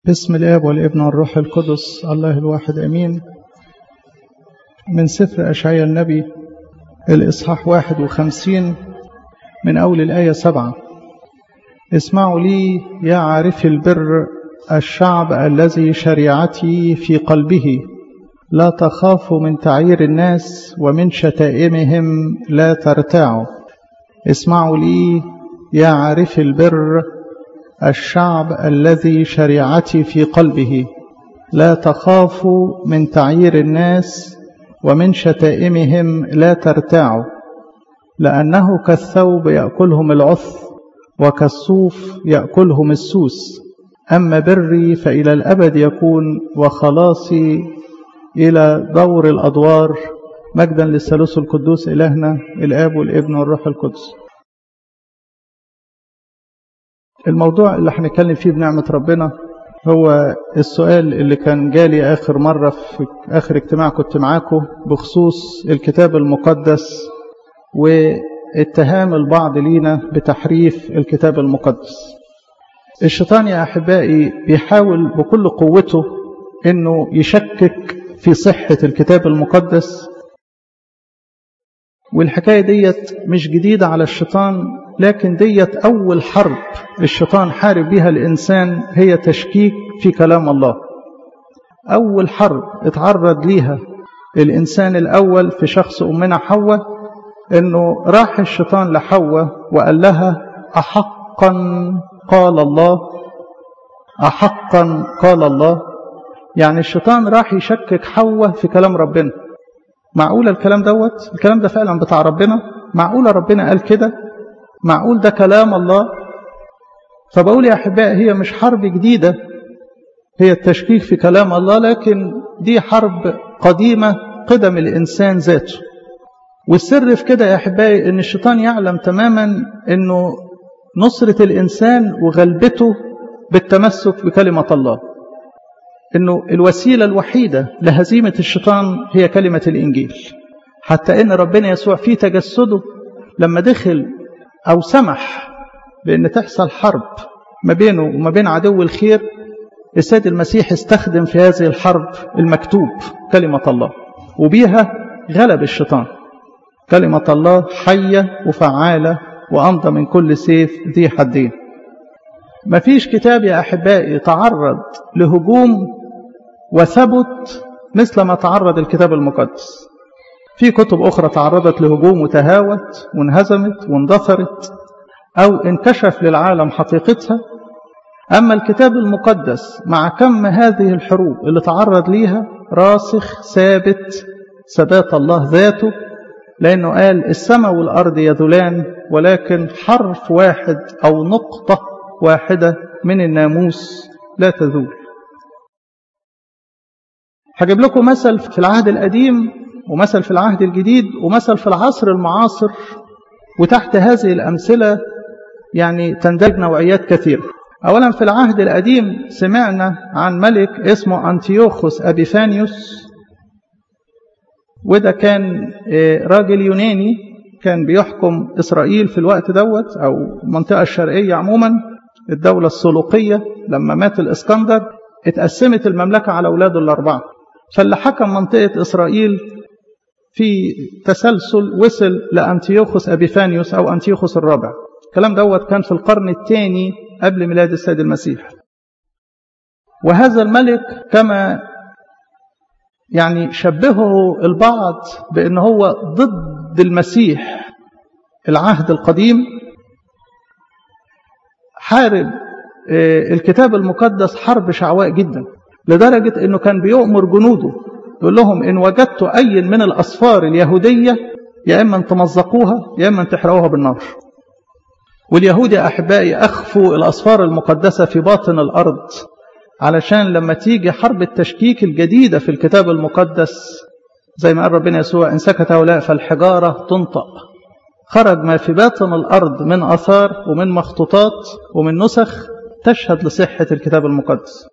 بسم الاب والابن والروح القدس الله الواحد امين من سفر اشعياء النبي الاصحاح واحد وخمسين من اول الايه سبعه اسمعوا لي يا عارفي البر الشعب الذي شريعتي في قلبه لا تخافوا من تعيير الناس ومن شتائمهم لا ترتاعوا اسمعوا لي يا عارفي البر الشعب الذي شريعتي في قلبه لا تخافوا من تعيير الناس ومن شتائمهم لا ترتاعوا لأنه كالثوب يأكلهم العث وكالصوف يأكلهم السوس أما بري فإلى الأبد يكون وخلاصي إلى دور الأدوار مجدا للثالوث القدوس إلهنا الآب والابن والروح القدس الموضوع اللي هنتكلم فيه بنعمة ربنا هو السؤال اللي كان جالي آخر مرة في آخر اجتماع كنت معاكم بخصوص الكتاب المقدس واتهام البعض لينا بتحريف الكتاب المقدس الشيطان يا أحبائي بيحاول بكل قوته أنه يشكك في صحة الكتاب المقدس والحكاية ديت مش جديدة على الشيطان لكن ديت أول حرب الشيطان حارب بها الإنسان هي تشكيك في كلام الله أول حرب اتعرض ليها الإنسان الأول في شخص أمنا حواء إنه راح الشيطان لحواء وقال لها أحقا قال الله أحقا قال الله يعني الشيطان راح يشكك حواء في كلام ربنا معقول الكلام دوت الكلام ده فعلا بتاع ربنا معقول ربنا قال كده معقول ده كلام الله فبقول يا أحباء هي مش حرب جديدة هي التشكيك في كلام الله لكن دي حرب قديمة قدم الإنسان ذاته والسر في كده يا أحبائي أن الشيطان يعلم تماما أنه نصرة الإنسان وغلبته بالتمسك بكلمة الله أنه الوسيلة الوحيدة لهزيمة الشيطان هي كلمة الإنجيل حتى أن ربنا يسوع في تجسده لما دخل أو سمح بأن تحصل حرب ما بينه وما بين عدو الخير السيد المسيح استخدم في هذه الحرب المكتوب كلمة الله وبيها غلب الشيطان كلمة الله حية وفعالة وأمضى من كل سيف ذي حدين ما فيش كتاب يا أحبائي تعرض لهجوم وثبت مثل ما تعرض الكتاب المقدس في كتب أخرى تعرضت لهجوم وتهاوت وانهزمت واندثرت أو انكشف للعالم حقيقتها أما الكتاب المقدس مع كم هذه الحروب اللي تعرض ليها راسخ ثابت ثبات الله ذاته لأنه قال السماء والأرض يذلان ولكن حرف واحد أو نقطة واحدة من الناموس لا تذول هجيب لكم مثل في العهد القديم ومثل في العهد الجديد ومثل في العصر المعاصر وتحت هذه الأمثلة يعني تندرج نوعيات كثيرة أولا في العهد القديم سمعنا عن ملك اسمه أنتيوخوس أبيفانيوس وده كان راجل يوناني كان بيحكم إسرائيل في الوقت دوت أو المنطقة الشرقية عموما الدولة السلوقية لما مات الإسكندر اتقسمت المملكة على أولاده الأربعة فاللي حكم منطقة إسرائيل في تسلسل وصل لأنتيوخوس أبيفانيوس أو أنتيوخوس الرابع الكلام دوت كان في القرن الثاني قبل ميلاد السيد المسيح وهذا الملك كما يعني شبهه البعض بأن هو ضد المسيح العهد القديم حارب الكتاب المقدس حرب شعواء جدا لدرجة أنه كان بيؤمر جنوده يقول لهم إن وجدتوا أي من الأصفار اليهودية يا إما تمزقوها يا إما تحرقوها بالنار واليهود يا أحبائي أخفوا الأصفار المقدسة في باطن الأرض علشان لما تيجي حرب التشكيك الجديدة في الكتاب المقدس زي ما قال ربنا يسوع إن سكت هؤلاء فالحجارة تنطق خرج ما في باطن الأرض من أثار ومن مخطوطات ومن نسخ تشهد لصحة الكتاب المقدس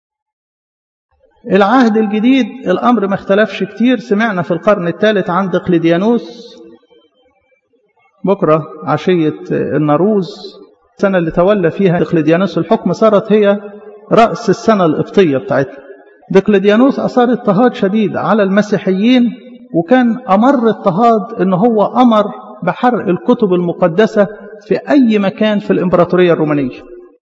العهد الجديد الأمر ما اختلفش كتير سمعنا في القرن الثالث عن دقلديانوس بكرة عشية النروز السنة اللي تولى فيها دقلديانوس الحكم صارت هي رأس السنة القبطية بتاعتنا دقلديانوس أثار اضطهاد شديد على المسيحيين وكان أمر اضطهاد إن هو أمر بحرق الكتب المقدسة في أي مكان في الإمبراطورية الرومانية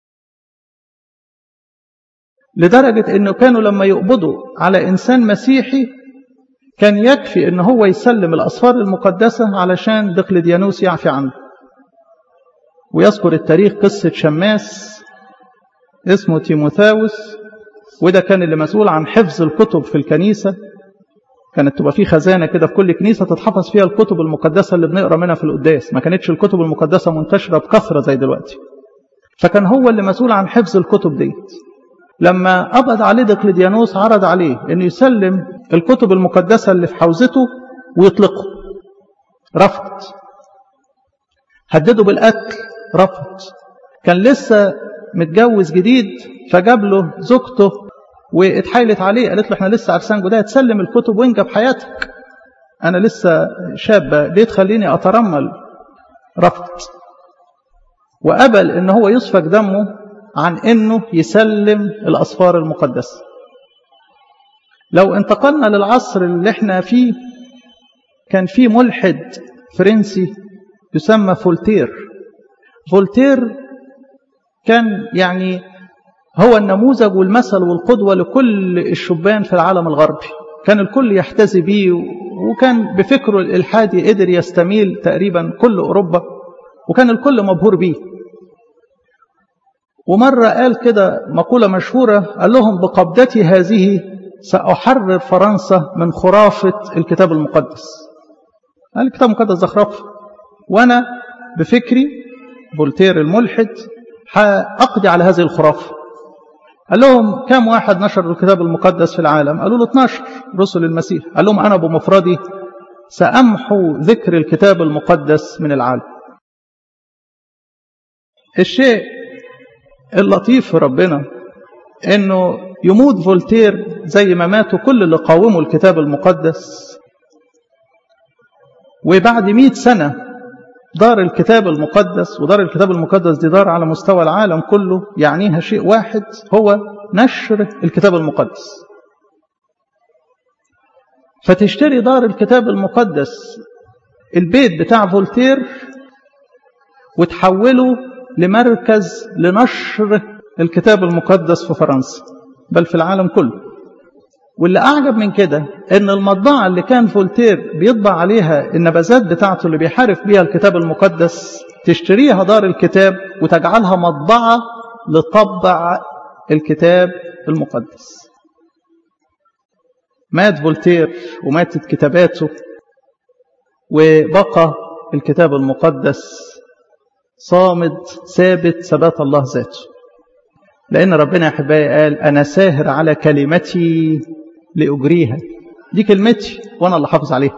لدرجة أنه كانوا لما يقبضوا على إنسان مسيحي كان يكفي أنه هو يسلم الأسفار المقدسة علشان دقلديانوس يعفي عنه ويذكر التاريخ قصة شماس اسمه تيموثاوس وده كان اللي مسؤول عن حفظ الكتب في الكنيسة كانت تبقى في خزانة كده في كل كنيسة تتحفظ فيها الكتب المقدسة اللي بنقرأ منها في القداس ما كانتش الكتب المقدسة منتشرة بكثرة زي دلوقتي فكان هو اللي مسؤول عن حفظ الكتب ديت لما قبض عليه دقلديانوس عرض عليه انه يسلم الكتب المقدسة اللي في حوزته ويطلقه رفض هدده بالقتل رفض كان لسه متجوز جديد فجاب له زوجته واتحايلت عليه قالت له احنا لسه عرسان جداد تسلم الكتب وانجب حياتك انا لسه شابة ليه تخليني اترمل رفض وقبل ان هو يسفك دمه عن انه يسلم الاسفار المقدسة لو انتقلنا للعصر اللي احنا فيه كان في ملحد فرنسي يسمى فولتير فولتير كان يعني هو النموذج والمثل والقدوة لكل الشبان في العالم الغربي كان الكل يحتذي به وكان بفكره الإلحادي قدر يستميل تقريبا كل أوروبا وكان الكل مبهور به ومرة قال كده مقولة مشهورة قال لهم بقبضتي هذه سأحرر فرنسا من خرافة الكتاب المقدس قال الكتاب المقدس ده خرافة وأنا بفكري فولتير الملحد هأقضي على هذه الخرافة قال لهم كم واحد نشر الكتاب المقدس في العالم قالوا له 12 رسل المسيح قال لهم أنا بمفردي سأمحو ذكر الكتاب المقدس من العالم الشيء اللطيف في ربنا انه يموت فولتير زي ما ماتوا كل اللي قاوموا الكتاب المقدس وبعد مئة سنة دار الكتاب المقدس ودار الكتاب المقدس دي دار على مستوى العالم كله يعنيها شيء واحد هو نشر الكتاب المقدس فتشتري دار الكتاب المقدس البيت بتاع فولتير وتحوله لمركز لنشر الكتاب المقدس في فرنسا بل في العالم كله واللي أعجب من كده إن المطبعة اللي كان فولتير بيطبع عليها النبذات بتاعته اللي بيحارب بيها الكتاب المقدس تشتريها دار الكتاب وتجعلها مطبعة لطبع الكتاب المقدس مات فولتير وماتت كتاباته وبقى الكتاب المقدس صامد ثابت ثبات الله ذاته لأن ربنا يا أحبائي قال أنا ساهر على كلمتي لأجريها دي كلمتي وأنا اللي حافظ عليها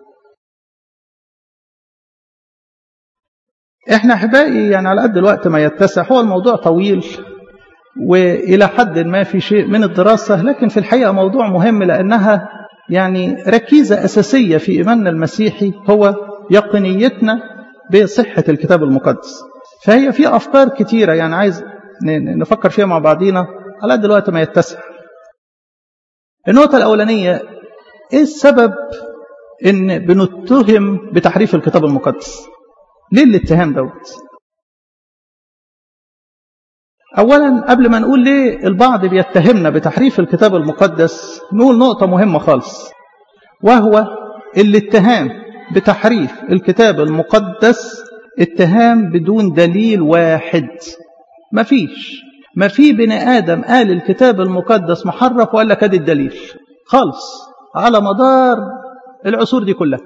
احنا أحبائي يعني على قد الوقت ما يتسع هو الموضوع طويل وإلى حد ما في شيء من الدراسة لكن في الحقيقة موضوع مهم لأنها يعني ركيزة أساسية في إيماننا المسيحي هو يقينيتنا بصحة الكتاب المقدس فهي في أفكار كتيرة يعني عايز نفكر فيها مع بعضينا على قد الوقت ما يتسع النقطة الأولانية إيه السبب إن بنتهم بتحريف الكتاب المقدس ليه الاتهام دوت أولا قبل ما نقول ليه البعض بيتهمنا بتحريف الكتاب المقدس نقول نقطة مهمة خالص وهو الاتهام بتحريف الكتاب المقدس اتهام بدون دليل واحد مفيش ما في بني آدم قال الكتاب المقدس محرف وقال لك ادي الدليل خالص على مدار العصور دي كلها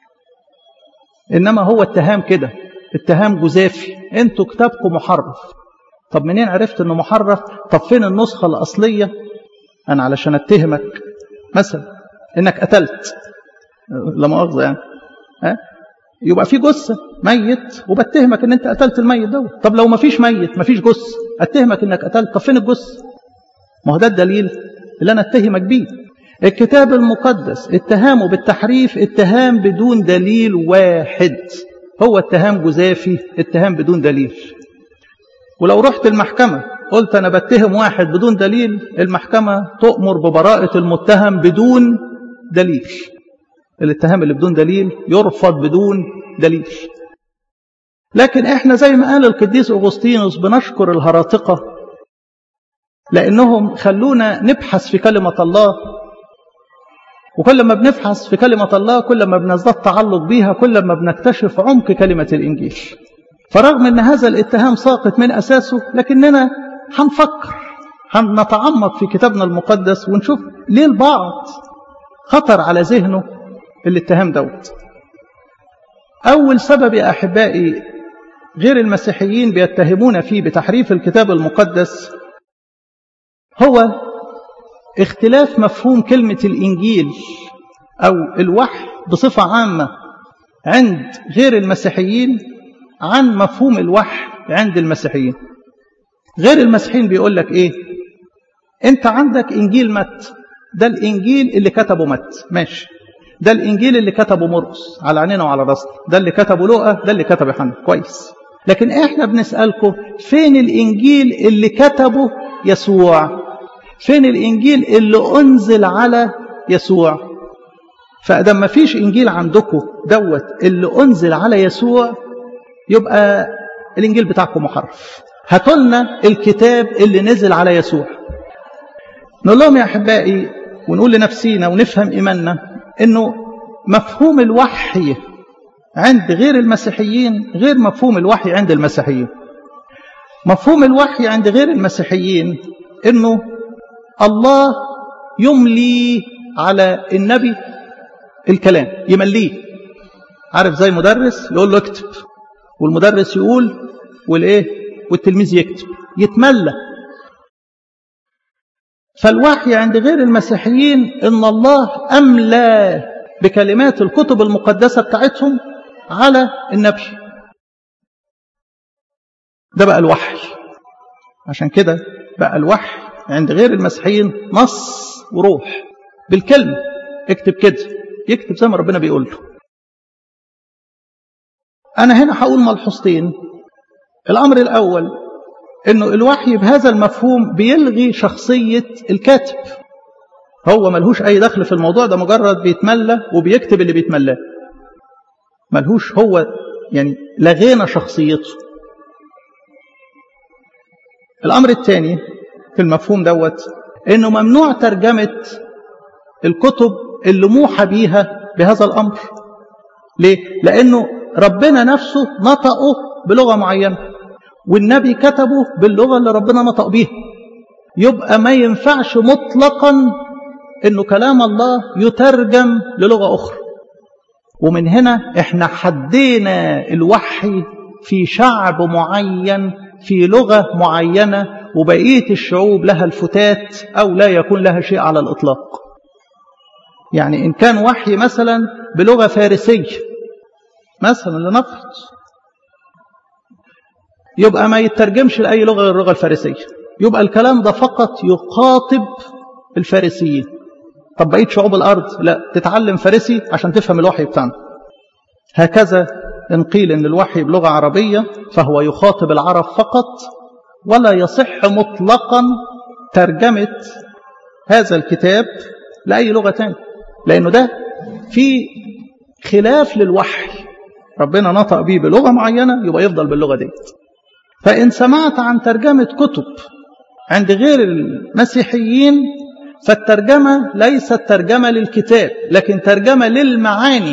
إنما هو اتهام كده اتهام جزافي انتوا كتابكم محرف طب منين عرفت انه محرف طب فين النسخة الأصلية أنا علشان اتهمك مثلا انك قتلت لا مؤاخذة يعني ها يبقى في جثة ميت وبتهمك ان انت قتلت الميت دوت طب لو ما فيش ميت ما فيش جثة اتهمك انك قتلت طب فين الجثة ما هو ده الدليل اللي انا اتهمك بيه الكتاب المقدس اتهامه بالتحريف اتهام بدون دليل واحد هو اتهام جزافي اتهام بدون دليل ولو رحت المحكمة قلت أنا بتهم واحد بدون دليل المحكمة تؤمر ببراءة المتهم بدون دليل الاتهام اللي بدون دليل يرفض بدون دليل لكن احنا زي ما قال القديس أغسطينوس بنشكر الهراطقة لأنهم خلونا نبحث في كلمة الله وكل ما بنبحث في كلمة الله كل ما بنزداد تعلق بيها كل ما بنكتشف عمق كلمة الإنجيل فرغم أن هذا الاتهام ساقط من أساسه لكننا هنفكر هنتعمق في كتابنا المقدس ونشوف ليه البعض خطر على ذهنه الاتهام دوت أول سبب يا أحبائي غير المسيحيين بيتهمون فيه بتحريف الكتاب المقدس هو اختلاف مفهوم كلمة الإنجيل أو الوحي بصفة عامة عند غير المسيحيين عن مفهوم الوحي عند المسيحيين غير المسيحيين بيقول لك إيه أنت عندك إنجيل مت ده الإنجيل اللي كتبه مت ماشي ده الإنجيل اللي كتبه مرقس على عيننا وعلى راسنا ده اللي كتبه لوقا ده اللي كتبه يوحنا كويس لكن احنا بنسألكم فين الإنجيل اللي كتبه يسوع فين الإنجيل اللي أنزل على يسوع فأدام ما فيش إنجيل عندكم دوت اللي أنزل على يسوع يبقى الإنجيل بتاعكم محرف هاتوا لنا الكتاب اللي نزل على يسوع نقول لهم يا أحبائي ونقول لنفسينا ونفهم إيماننا إنه مفهوم الوحي عند غير المسيحيين غير مفهوم الوحي عند المسيحيين مفهوم الوحي عند غير المسيحيين إنه الله يملي على النبي الكلام يمليه عارف زي مدرس يقول له اكتب والمدرس يقول والايه والتلميذ يكتب يتملى فالوحي عند غير المسيحيين ان الله املى بكلمات الكتب المقدسه بتاعتهم على النبي ده بقى الوحي عشان كده بقى الوحي عند غير المسيحيين نص وروح بالكلمة اكتب كده يكتب زي ما ربنا بيقول له أنا هنا هقول ملحوظتين الأمر الأول أنه الوحي بهذا المفهوم بيلغي شخصية الكاتب هو ملهوش أي دخل في الموضوع ده مجرد بيتملى وبيكتب اللي بيتملاه ملهوش هو يعني لغينا شخصيته الأمر الثاني في المفهوم دوت انه ممنوع ترجمة الكتب اللي موحى بيها بهذا الامر ليه؟ لانه ربنا نفسه نطقه بلغة معينة والنبي كتبه باللغة اللي ربنا نطق بيها يبقى ما ينفعش مطلقا انه كلام الله يترجم للغة اخرى ومن هنا احنا حدينا الوحي في شعب معين في لغة معينة وبقية الشعوب لها الفتات أو لا يكون لها شيء على الإطلاق يعني إن كان وحي مثلا بلغة فارسية مثلا لنفرض يبقى ما يترجمش لأي لغة غير اللغة الفارسية يبقى الكلام ده فقط يخاطب الفارسيين طب بقية شعوب الأرض لا تتعلم فارسي عشان تفهم الوحي بتاعنا هكذا إن قيل إن الوحي بلغة عربية فهو يخاطب العرب فقط ولا يصح مطلقا ترجمة هذا الكتاب لأي لغة تانية لأنه ده في خلاف للوحي ربنا نطق به بلغة معينة يبقى يفضل باللغة دي فإن سمعت عن ترجمة كتب عند غير المسيحيين فالترجمة ليست ترجمة للكتاب لكن ترجمة للمعاني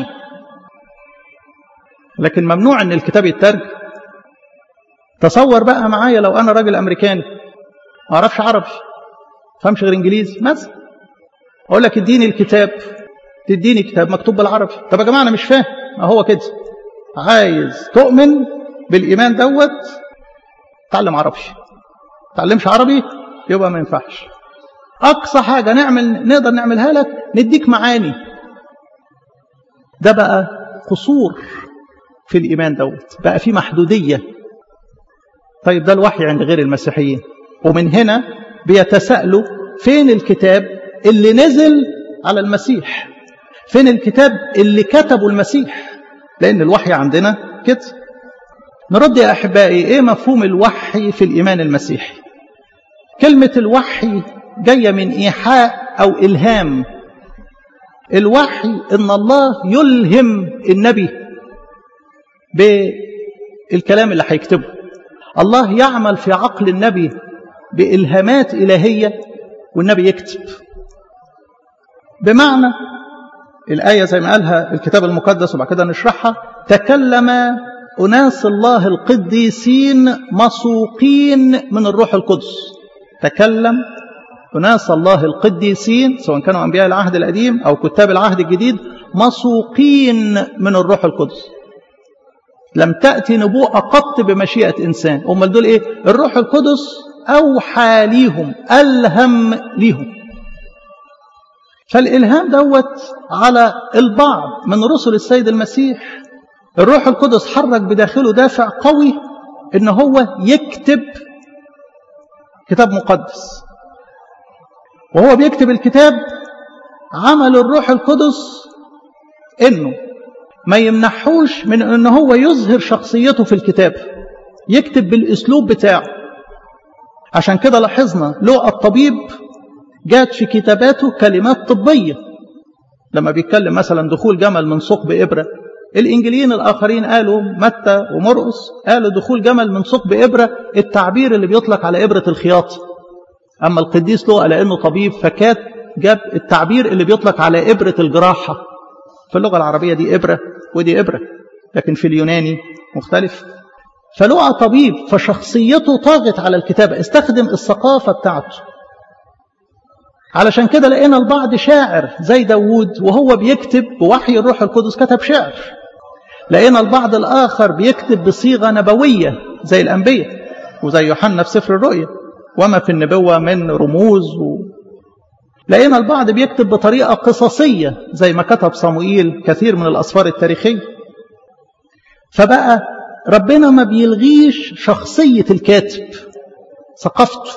لكن ممنوع أن الكتاب يترجم تصور بقى معايا لو أنا راجل أمريكاني ما أعرفش عربي فهمش غير إنجليزي مثلا أقول لك اديني الكتاب تديني كتاب مكتوب بالعربي طب يا جماعة أنا مش فاهم ما هو كده عايز تؤمن بالإيمان دوت تعلم عربي تعلمش عربي يبقى ما ينفعش أقصى حاجة نعمل نقدر نعملها لك نديك معاني ده بقى قصور في الإيمان دوت بقى في محدودية طيب ده الوحي عند غير المسيحيين ومن هنا بيتساءلوا فين الكتاب اللي نزل على المسيح فين الكتاب اللي كتبه المسيح لأن الوحي عندنا كده نرد يا أحبائي إيه مفهوم الوحي في الإيمان المسيحي كلمة الوحي جاية من إيحاء أو إلهام الوحي إن الله يلهم النبي بالكلام اللي هيكتبه الله يعمل في عقل النبي بإلهامات إلهية والنبي يكتب بمعنى الآية زي ما قالها الكتاب المقدس وبعد كده نشرحها تكلم أناس الله القديسين مسوقين من الروح القدس تكلم أناس الله القديسين سواء كانوا أنبياء العهد القديم أو كتاب العهد الجديد مسوقين من الروح القدس لم تأتي نبوءة قط بمشيئة إنسان أمال دول إيه الروح القدس أوحى ليهم ألهم ليهم فالإلهام دوت على البعض من رسل السيد المسيح الروح القدس حرك بداخله دافع قوي إن هو يكتب كتاب مقدس وهو بيكتب الكتاب عمل الروح القدس إنه ما يمنحوش من إن هو يظهر شخصيته في الكتاب يكتب بالأسلوب بتاعه عشان كده لاحظنا لقى الطبيب جات في كتاباته كلمات طبية لما بيتكلم مثلا دخول جمل من ثقب إبرة الإنجليين الآخرين قالوا متى ومرقس قالوا دخول جمل من ثقب إبرة التعبير اللي بيطلق على إبرة الخياطة أما القديس لوقا لأنه طبيب فكات جاب التعبير اللي بيطلق على إبرة الجراحة في اللغة العربية دي إبرة ودي إبرة لكن في اليوناني مختلف فلوقا طبيب فشخصيته طاغت على الكتابة استخدم الثقافة بتاعته علشان كده لقينا البعض شاعر زي داوود وهو بيكتب بوحي الروح القدس كتب شعر لقينا البعض الآخر بيكتب بصيغة نبوية زي الأنبياء وزي يوحنا في سفر الرؤيا وما في النبوة من رموز و... لقينا البعض بيكتب بطريقة قصصية زي ما كتب صموئيل كثير من الأسفار التاريخية فبقى ربنا ما بيلغيش شخصية الكاتب ثقافته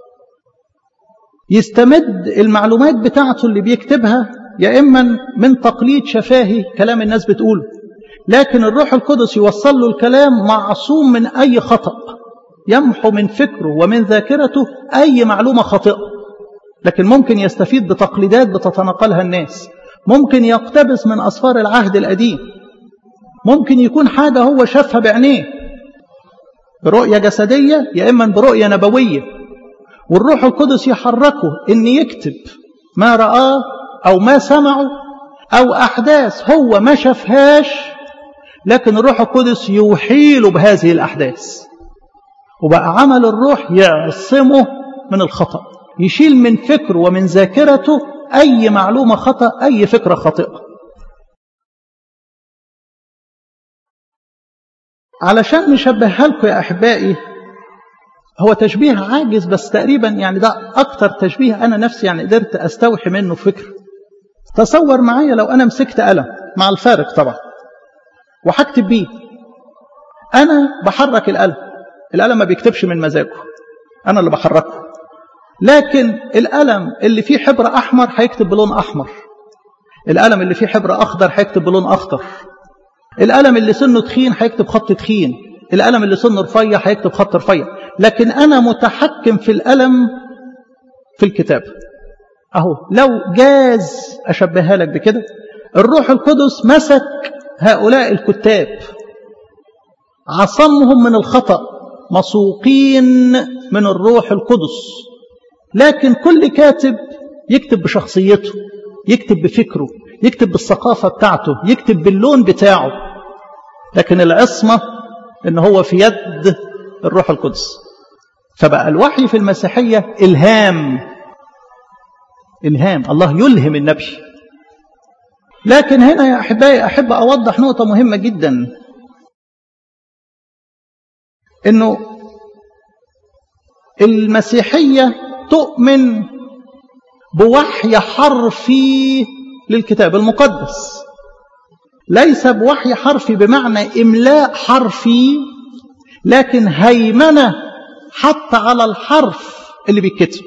يستمد المعلومات بتاعته اللي بيكتبها يا إما من تقليد شفاهي كلام الناس بتقوله لكن الروح القدس يوصل له الكلام معصوم من أي خطأ يمحو من فكره ومن ذاكرته أي معلومة خاطئة لكن ممكن يستفيد بتقليدات بتتناقلها الناس ممكن يقتبس من أسفار العهد القديم ممكن يكون حاجة هو شافها بعينيه برؤية جسدية يا إما برؤية نبوية والروح القدس يحركه إن يكتب ما رآه أو ما سمعه أو أحداث هو ما شافهاش لكن الروح القدس يوحيله بهذه الأحداث وبقى عمل الروح يعصمه من الخطأ يشيل من فكره ومن ذاكرته أي معلومة خطأ أي فكرة خاطئة علشان نشبهها لكم يا أحبائي هو تشبيه عاجز بس تقريبا يعني ده أكتر تشبيه أنا نفسي يعني قدرت أستوحي منه فكر تصور معايا لو أنا مسكت قلم مع الفارق طبعا وهكتب بيه أنا بحرك القلم القلم ما بيكتبش من مزاجه أنا اللي بحركه لكن القلم اللي فيه حبر أحمر هيكتب بلون أحمر القلم اللي فيه حبر أخضر هيكتب بلون أخضر القلم اللي سنه تخين هيكتب خط تخين القلم اللي سنه رفيع هيكتب خط رفيع لكن أنا متحكم في القلم في الكتاب أهو لو جاز أشبهها لك بكده الروح القدس مسك هؤلاء الكتاب عصمهم من الخطأ مسوقين من الروح القدس لكن كل كاتب يكتب بشخصيته يكتب بفكره يكتب بالثقافة بتاعته يكتب باللون بتاعه لكن العصمة ان هو في يد الروح القدس فبقى الوحي في المسيحية إلهام إلهام الله يلهم النبي لكن هنا يا أحبائي أحب أوضح نقطة مهمة جدا أنه المسيحية تؤمن بوحي حرفي للكتاب المقدس ليس بوحي حرفي بمعنى إملاء حرفي لكن هيمنة حتى على الحرف اللي بيتكتب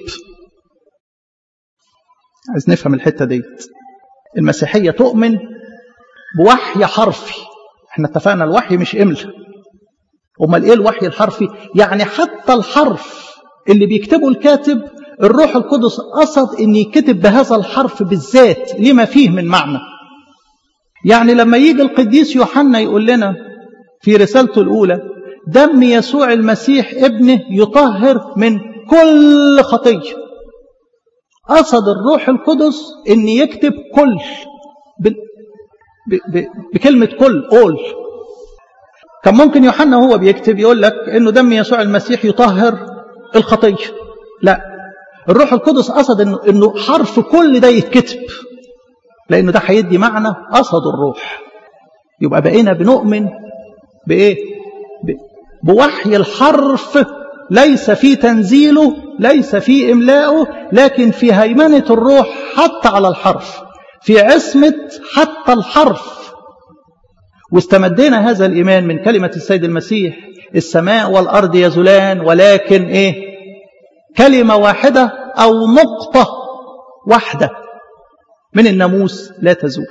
عايز نفهم الحتة ديت المسيحية تؤمن بوحي حرفي احنا اتفقنا الوحي مش إملا امال ايه الوحي الحرفي يعني حتى الحرف اللي بيكتبه الكاتب الروح القدس قصد ان يكتب بهذا الحرف بالذات لما فيه من معنى يعني لما يجي القديس يوحنا يقول لنا في رسالته الاولى دم يسوع المسيح ابنه يطهر من كل خطيه قصد الروح القدس ان يكتب كل ب... ب... ب... بكلمه كل اول كان ممكن يوحنا وهو بيكتب يقول لك انه دم يسوع المسيح يطهر الخطيه لا الروح القدس قصد انه انه حرف كل ده يتكتب لانه ده هيدي معنى قصد الروح يبقى بقينا بنؤمن بايه بوحي الحرف ليس في تنزيله ليس في املائه لكن في هيمنه الروح حتى على الحرف في عصمه حتى الحرف واستمدينا هذا الايمان من كلمه السيد المسيح السماء والارض يزولان ولكن ايه كلمة واحدة أو نقطة واحدة من الناموس لا تزول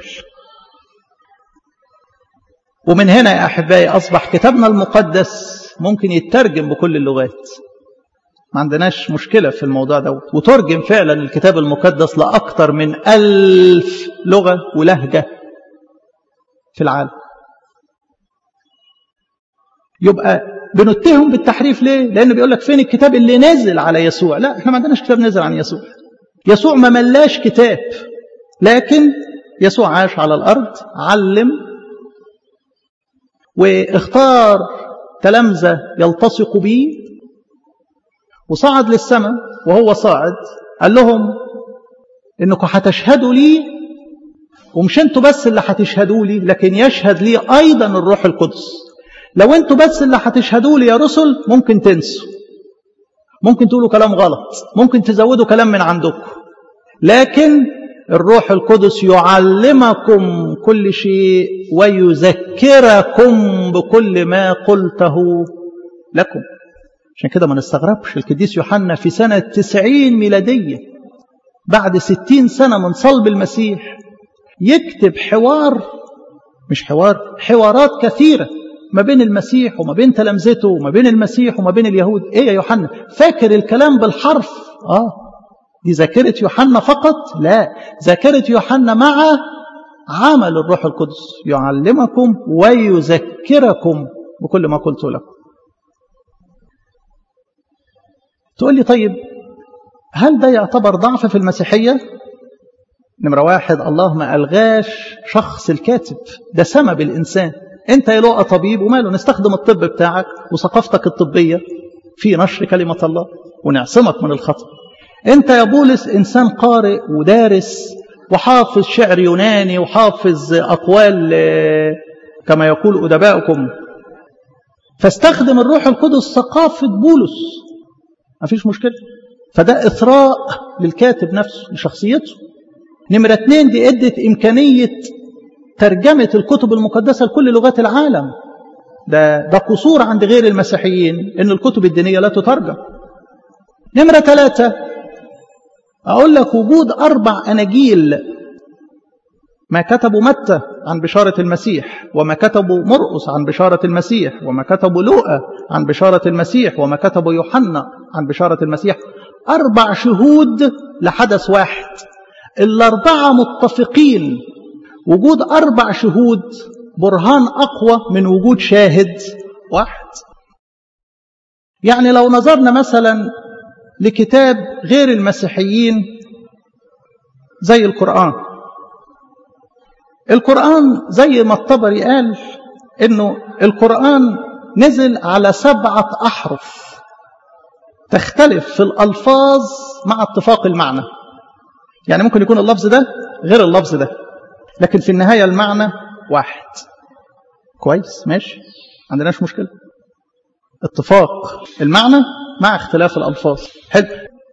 ومن هنا يا أحبائي أصبح كتابنا المقدس ممكن يترجم بكل اللغات ما عندناش مشكلة في الموضوع ده وترجم فعلا الكتاب المقدس لأكثر من ألف لغة ولهجة في العالم يبقى بنتهم بالتحريف ليه؟ لأنه بيقول لك فين الكتاب اللي نزل على يسوع؟ لا احنا ما عندناش كتاب نزل عن يسوع. يسوع ما ملاش كتاب لكن يسوع عاش على الأرض علم واختار تلامذة يلتصق به وصعد للسماء وهو صاعد قال لهم انكم هتشهدوا لي ومش انتوا بس اللي هتشهدوا لي لكن يشهد لي ايضا الروح القدس لو انتوا بس اللي هتشهدوا لي يا رسل ممكن تنسوا ممكن تقولوا كلام غلط ممكن تزودوا كلام من عندكم لكن الروح القدس يعلمكم كل شيء ويذكركم بكل ما قلته لكم عشان كده ما نستغربش القديس يوحنا في سنة تسعين ميلادية بعد ستين سنة من صلب المسيح يكتب حوار مش حوار حوارات كثيرة ما بين المسيح وما بين تلامذته وما بين المسيح وما بين اليهود ايه يا يوحنا فاكر الكلام بالحرف اه دي ذاكرة يوحنا فقط لا ذاكرة يوحنا مع عمل الروح القدس يعلمكم ويذكركم بكل ما قلت لكم تقول لي طيب هل ده يعتبر ضعف في المسيحية نمرة واحد الله ما ألغاش شخص الكاتب ده سما بالإنسان أنت يا لقى طبيب وماله نستخدم الطب بتاعك وثقافتك الطبية في نشر كلمة الله ونعصمك من الخطأ أنت يا بولس إنسان قارئ ودارس وحافظ شعر يوناني وحافظ أقوال كما يقول أدباؤكم فاستخدم الروح القدس ثقافة بولس ما فيش مشكلة فده إثراء للكاتب نفسه لشخصيته نمرة اتنين دي ادت إمكانية ترجمة الكتب المقدسة لكل لغات العالم ده, ده قصور عند غير المسيحيين إن الكتب الدينية لا تترجم نمرة ثلاثة أقول لك وجود أربع أناجيل ما كتبوا متى عن بشارة المسيح وما كتبوا مرقس عن بشارة المسيح وما كتبوا لوقا عن بشارة المسيح وما كتبوا يوحنا عن بشارة المسيح أربع شهود لحدث واحد الأربعة متفقين وجود أربع شهود برهان أقوى من وجود شاهد واحد يعني لو نظرنا مثلا لكتاب غير المسيحيين زي القرآن القرآن زي ما الطبري قال انه القرآن نزل على سبعة أحرف تختلف في الألفاظ مع اتفاق المعنى يعني ممكن يكون اللفظ ده غير اللفظ ده لكن في النهاية المعنى واحد كويس ماشي عندناش مشكلة اتفاق المعنى مع اختلاف الألفاظ حلو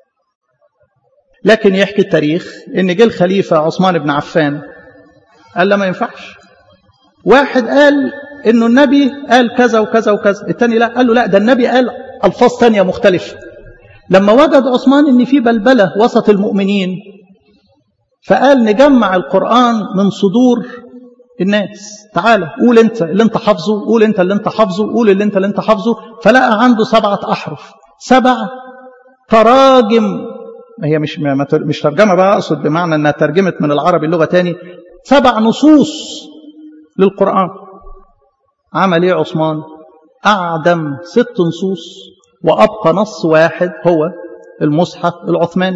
لكن يحكي التاريخ ان جه الخليفة عثمان بن عفان قال لا ما ينفعش واحد قال انه النبي قال كذا وكذا وكذا الثاني لا قال له لا ده النبي قال الفاظ ثانيه مختلفه لما وجد عثمان ان في بلبله وسط المؤمنين فقال نجمع القران من صدور الناس تعالى قول انت اللي انت حافظه قول انت اللي انت حافظه قول اللي انت اللي انت حافظه فلقى عنده سبعه احرف سبع تراجم هي مش مش ترجمة بقى أقصد بمعنى أنها ترجمت من العربي اللغة تاني سبع نصوص للقرآن عمل إيه عثمان أعدم ست نصوص وأبقى نص واحد هو المصحف العثماني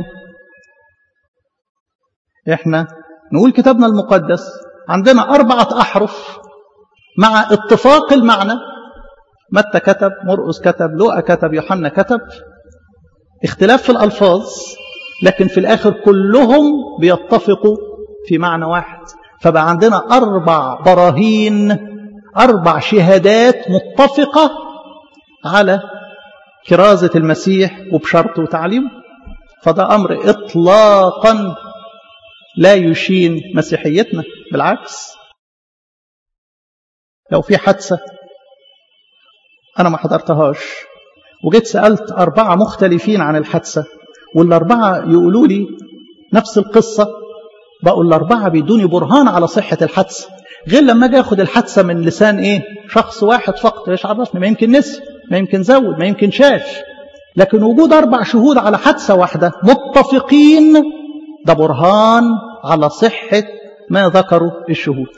إحنا نقول كتابنا المقدس عندنا أربعة أحرف مع اتفاق المعنى متى كتب مرقس كتب لوقا كتب يوحنا كتب اختلاف في الألفاظ لكن في الآخر كلهم بيتفقوا في معنى واحد فبقى عندنا أربع براهين أربع شهادات متفقة على كرازة المسيح وبشرطه وتعليمه فده أمر إطلاقا لا يشين مسيحيتنا بالعكس لو في حادثة أنا ما حضرتهاش وجيت سألت أربعة مختلفين عن الحادثة والأربعة يقولوا لي نفس القصة بقوا الأربعة بيدوني برهان على صحة الحادثة غير لما أجي أخد الحادثة من لسان إيه شخص واحد فقط إيش عرفني ما يمكن نسي ما يمكن زود ما يمكن شاف لكن وجود أربع شهود على حادثة واحدة متفقين ده برهان على صحة ما ذكروا الشهود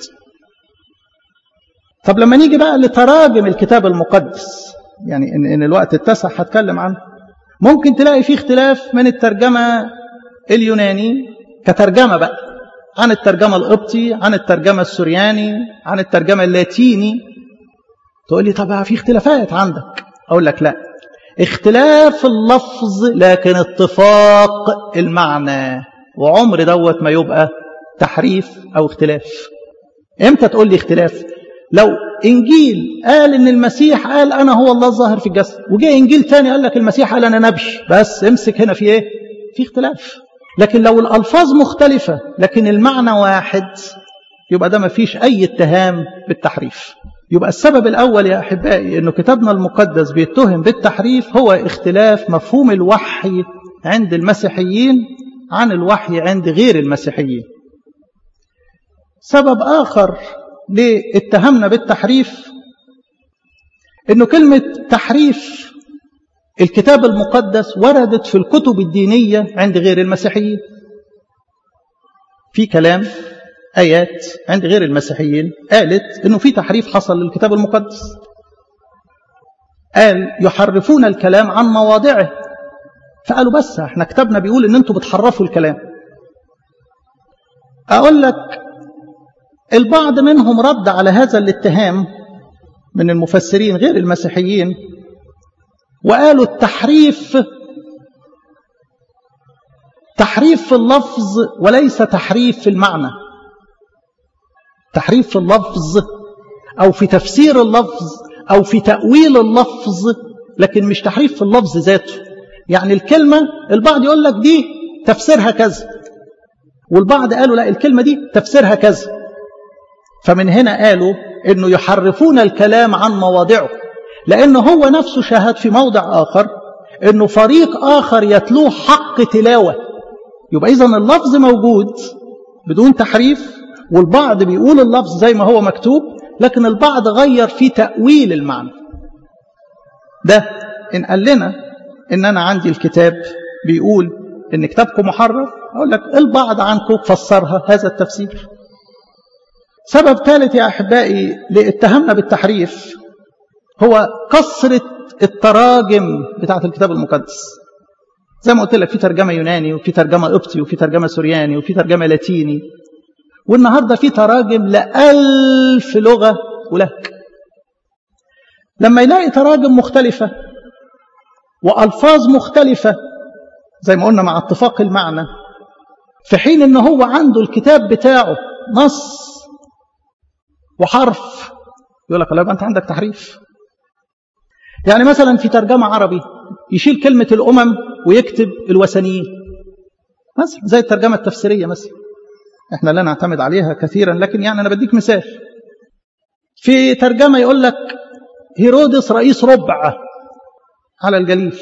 طب لما نيجي بقى لتراجم الكتاب المقدس يعني إن, إن الوقت اتسع هتكلم عنه ممكن تلاقي فيه اختلاف من الترجمة اليوناني كترجمة بقى عن الترجمة القبطي عن الترجمة السورياني عن الترجمة اللاتيني تقول لي طب في اختلافات عندك أقول لك لا اختلاف اللفظ لكن اتفاق المعنى وعمر دوت ما يبقى تحريف أو اختلاف امتى تقول لي اختلاف لو إنجيل قال إن المسيح قال أنا هو الله الظاهر في الجسد وجاء إنجيل تاني قال لك المسيح قال أنا نبي بس امسك هنا في إيه في اختلاف لكن لو الألفاظ مختلفة لكن المعنى واحد يبقى ده ما فيش أي اتهام بالتحريف يبقى السبب الأول يا أحبائي أنه كتابنا المقدس بيتهم بالتحريف هو اختلاف مفهوم الوحي عند المسيحيين عن الوحي عند غير المسيحيين سبب آخر لاتهمنا بالتحريف أنه كلمة تحريف الكتاب المقدس وردت في الكتب الدينية عند غير المسيحيين في كلام آيات عند غير المسيحيين قالت أنه في تحريف حصل للكتاب المقدس قال يحرفون الكلام عن مواضعه فقالوا بس احنا كتابنا بيقول ان انتوا بتحرفوا الكلام اقول لك البعض منهم رد على هذا الاتهام من المفسرين غير المسيحيين وقالوا التحريف تحريف في اللفظ وليس تحريف في المعنى تحريف في اللفظ أو في تفسير اللفظ أو في تأويل اللفظ لكن مش تحريف في اللفظ ذاته يعني الكلمة البعض يقول لك دي تفسيرها كذا والبعض قالوا لا الكلمة دي تفسيرها كذا فمن هنا قالوا انه يحرفون الكلام عن مواضعه لانه هو نفسه شاهد في موضع اخر انه فريق اخر يتلوه حق تلاوه يبقى اذا اللفظ موجود بدون تحريف والبعض بيقول اللفظ زي ما هو مكتوب لكن البعض غير في تأويل المعنى ده إن قال لنا إن أنا عندي الكتاب بيقول إن كتابكم محرف أقول لك البعض عنكم فسرها هذا التفسير سبب ثالث يا أحبائي لاتهمنا بالتحريف هو كثرة التراجم بتاعة الكتاب المقدس زي ما قلت لك في ترجمة يوناني وفي ترجمة قبطي وفي ترجمة سورياني وفي ترجمة لاتيني والنهاردة في تراجم لألف لغة ولك لما يلاقي تراجم مختلفة وألفاظ مختلفة زي ما قلنا مع اتفاق المعنى في حين ان هو عنده الكتاب بتاعه نص وحرف يقول لك لا يبقى انت عندك تحريف يعني مثلا في ترجمة عربي يشيل كلمة الأمم ويكتب الوثنيين مثلا زي الترجمة التفسيرية مثلا احنا لا نعتمد عليها كثيرا لكن يعني انا بديك مثال في ترجمة يقول لك هيرودس رئيس ربع على الجليل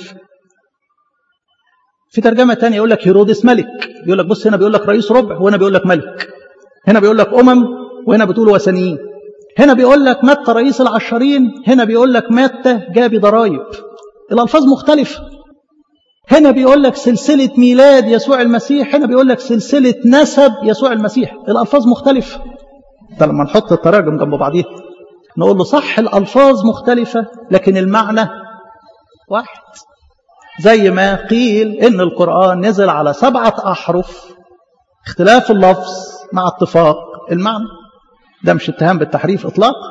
في ترجمة تانية يقول لك هيرودس ملك يقول لك بص هنا بيقول لك رئيس ربع وهنا بيقول لك ملك هنا بيقول لك أمم وهنا بتقول وثنيين هنا بيقول لك متى رئيس العشرين هنا بيقول لك متى جاب ضرايب الألفاظ مختلفة هنا بيقول لك سلسلة ميلاد يسوع المسيح هنا بيقول لك سلسلة نسب يسوع المسيح الألفاظ مختلفة ده لما نحط التراجم جنب بعضيها نقول له صح الألفاظ مختلفة لكن المعنى واحد زي ما قيل إن القرآن نزل على سبعة أحرف اختلاف اللفظ مع اتفاق المعنى ده مش اتهام بالتحريف إطلاقا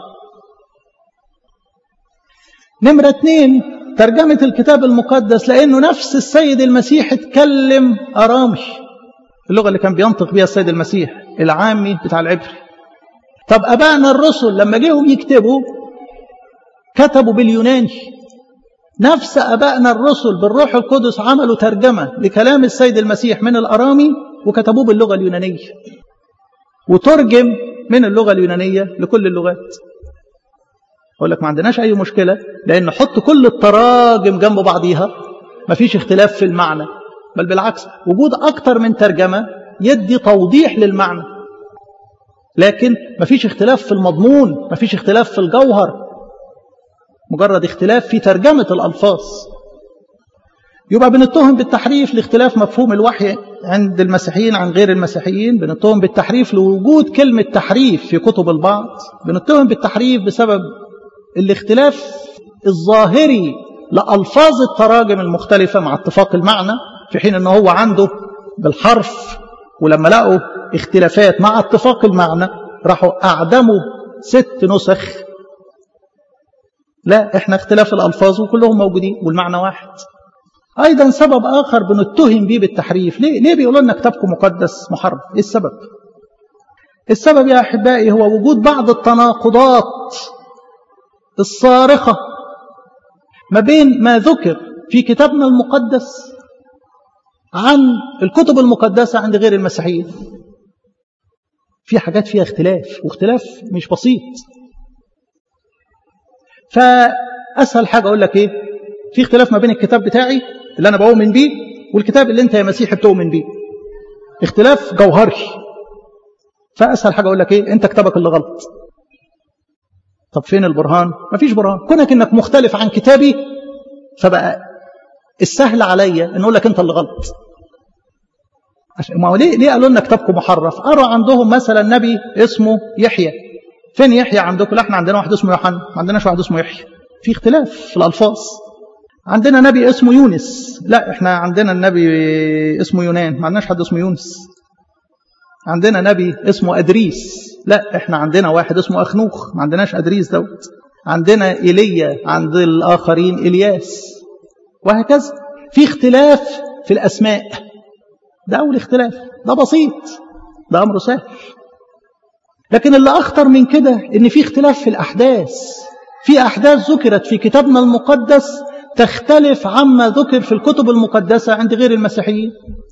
نمرة اتنين ترجمة الكتاب المقدس لأنه نفس السيد المسيح اتكلم أرامي اللغة اللي كان بينطق بها السيد المسيح العامي بتاع العبري طب أبائنا الرسل لما جيهم يكتبوا كتبوا باليوناني نفس أبائنا الرسل بالروح القدس عملوا ترجمة لكلام السيد المسيح من الأرامي وكتبوه باللغة اليونانية وترجم من اللغة اليونانية لكل اللغات أقول لك ما عندناش أي مشكلة لأن نحط كل التراجم جنب بعضيها ما فيش اختلاف في المعنى بل بالعكس وجود أكتر من ترجمة يدي توضيح للمعنى لكن ما فيش اختلاف في المضمون ما فيش اختلاف في الجوهر مجرد اختلاف في ترجمة الألفاظ يبقى بنتهم بالتحريف لاختلاف مفهوم الوحي عند المسيحيين عن غير المسيحيين بنتهم بالتحريف لوجود كلمة تحريف في كتب البعض بنتهم بالتحريف بسبب الاختلاف الظاهري لألفاظ التراجم المختلفة مع اتفاق المعنى في حين أنه هو عنده بالحرف ولما لقوا اختلافات مع اتفاق المعنى راحوا أعدموا ست نسخ لا احنا اختلاف الألفاظ وكلهم موجودين والمعنى واحد أيضا سبب آخر بنتهم به بالتحريف ليه, ليه بيقولوا لنا كتابكم مقدس محرف إيه السبب السبب يا أحبائي هو وجود بعض التناقضات الصارخة ما بين ما ذكر في كتابنا المقدس عن الكتب المقدسة عند غير المسيحيين في حاجات فيها اختلاف واختلاف مش بسيط فأسهل حاجة أقول لك إيه في اختلاف ما بين الكتاب بتاعي اللي أنا بؤمن بيه والكتاب اللي أنت يا مسيحي بتؤمن بيه اختلاف جوهري فأسهل حاجة أقول لك إيه أنت كتابك اللي غلط طب فين البرهان مفيش برهان كونك انك مختلف عن كتابي فبقى السهل عليا ان اقول لك انت اللي غلط ما هو ليه ليه قالوا لنا كتابكم محرف قروا عندهم مثلا نبي اسمه يحيى فين يحيى عندكم لا احنا عندنا واحد اسمه يوحنا ما عندناش واحد اسمه يحيى في اختلاف في الالفاظ عندنا نبي اسمه يونس لا احنا عندنا النبي اسمه يونان ما عندناش حد اسمه يونس عندنا نبي اسمه أدريس لا احنا عندنا واحد اسمه أخنوخ ما عندناش أدريس دوت عندنا إيليا عند الآخرين إلياس وهكذا في اختلاف في الأسماء ده أول اختلاف ده بسيط ده أمر سهل لكن اللي أخطر من كده إن في اختلاف في الأحداث في أحداث ذكرت في كتابنا المقدس تختلف عما ذكر في الكتب المقدسة عند غير المسيحيين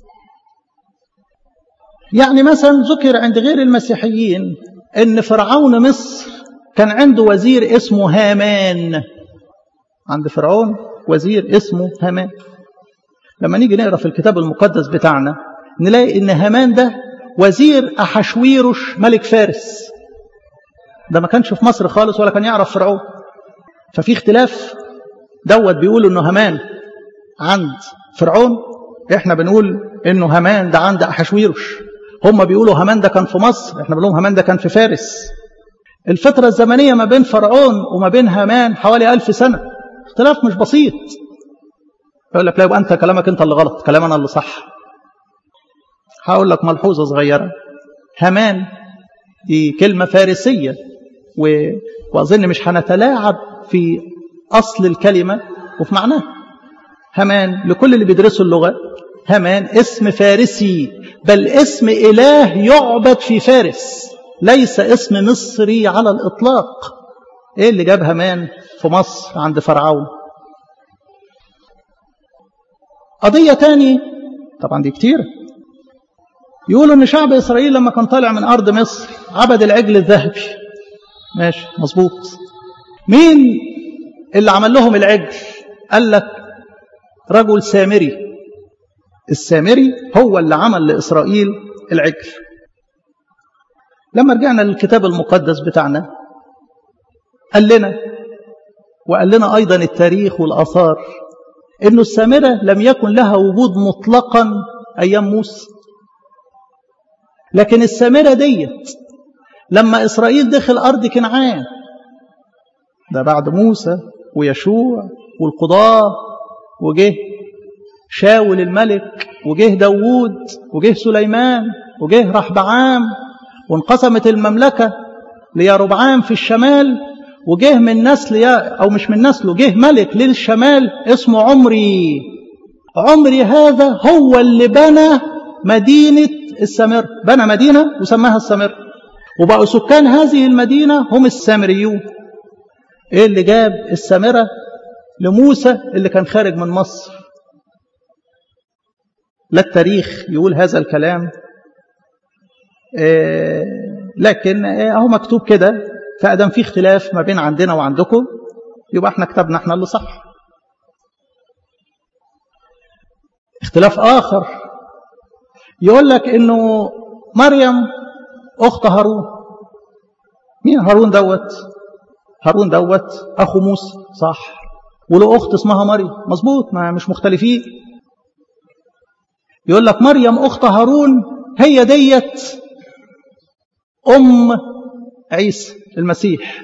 يعني مثلا ذكر عند غير المسيحيين ان فرعون مصر كان عنده وزير اسمه هامان عند فرعون وزير اسمه هامان لما نيجي نقرا في الكتاب المقدس بتاعنا نلاقي ان هامان ده وزير احشويرش ملك فارس ده ما كانش في مصر خالص ولا كان يعرف فرعون ففي اختلاف دوت بيقولوا انه هامان عند فرعون احنا بنقول انه هامان ده عند احشويرش هم بيقولوا هامان ده كان في مصر احنا بنقول هامان ده كان في فارس الفترة الزمنية ما بين فرعون وما بين هامان حوالي ألف سنة اختلاف مش بسيط يقول لك لا يبقى أنت كلامك أنت اللي غلط كلام أنا اللي صح هقول لك ملحوظة صغيرة هامان دي كلمة فارسية و... وأظن مش هنتلاعب في أصل الكلمة وفي معناها هامان لكل اللي بيدرسوا اللغة هامان اسم فارسي بل اسم إله يعبد في فارس ليس اسم مصري على الإطلاق إيه اللي جاب هامان في مصر عند فرعون قضية تاني طبعا دي كتير يقولوا ان شعب اسرائيل لما كان طالع من ارض مصر عبد العجل الذهبي ماشي مظبوط مين اللي عمل لهم العجل قال لك رجل سامري السامري هو اللي عمل لإسرائيل العجل لما رجعنا للكتاب المقدس بتاعنا قال لنا وقال لنا أيضا التاريخ والآثار انه السامرة لم يكن لها وجود مطلقا ايام موسى لكن السامرة ديت لما اسرائيل دخل ارض كنعان ده بعد موسى ويشوع والقضاة وجه شاول الملك وجه داوود وجه سليمان وجه رحبعام وانقسمت المملكة ليربعام في الشمال وجه من نسل يا أو مش من نسله جه ملك للشمال اسمه عمري عمري هذا هو اللي بنى مدينة السامرة بنى مدينة وسماها السامرة وبقوا سكان هذه المدينة هم السامريون ايه اللي جاب السامرة لموسى اللي كان خارج من مصر لا التاريخ يقول هذا الكلام إيه لكن اهو مكتوب كده فادم في اختلاف ما بين عندنا وعندكم يبقى احنا كتبنا احنا اللي صح اختلاف اخر يقول لك انه مريم اخت هارون مين هارون دوت هارون دوت اخو موسى صح وله اخت اسمها مريم مظبوط ما مش مختلفين يقول لك مريم اخت هارون هي ديت ام عيسى المسيح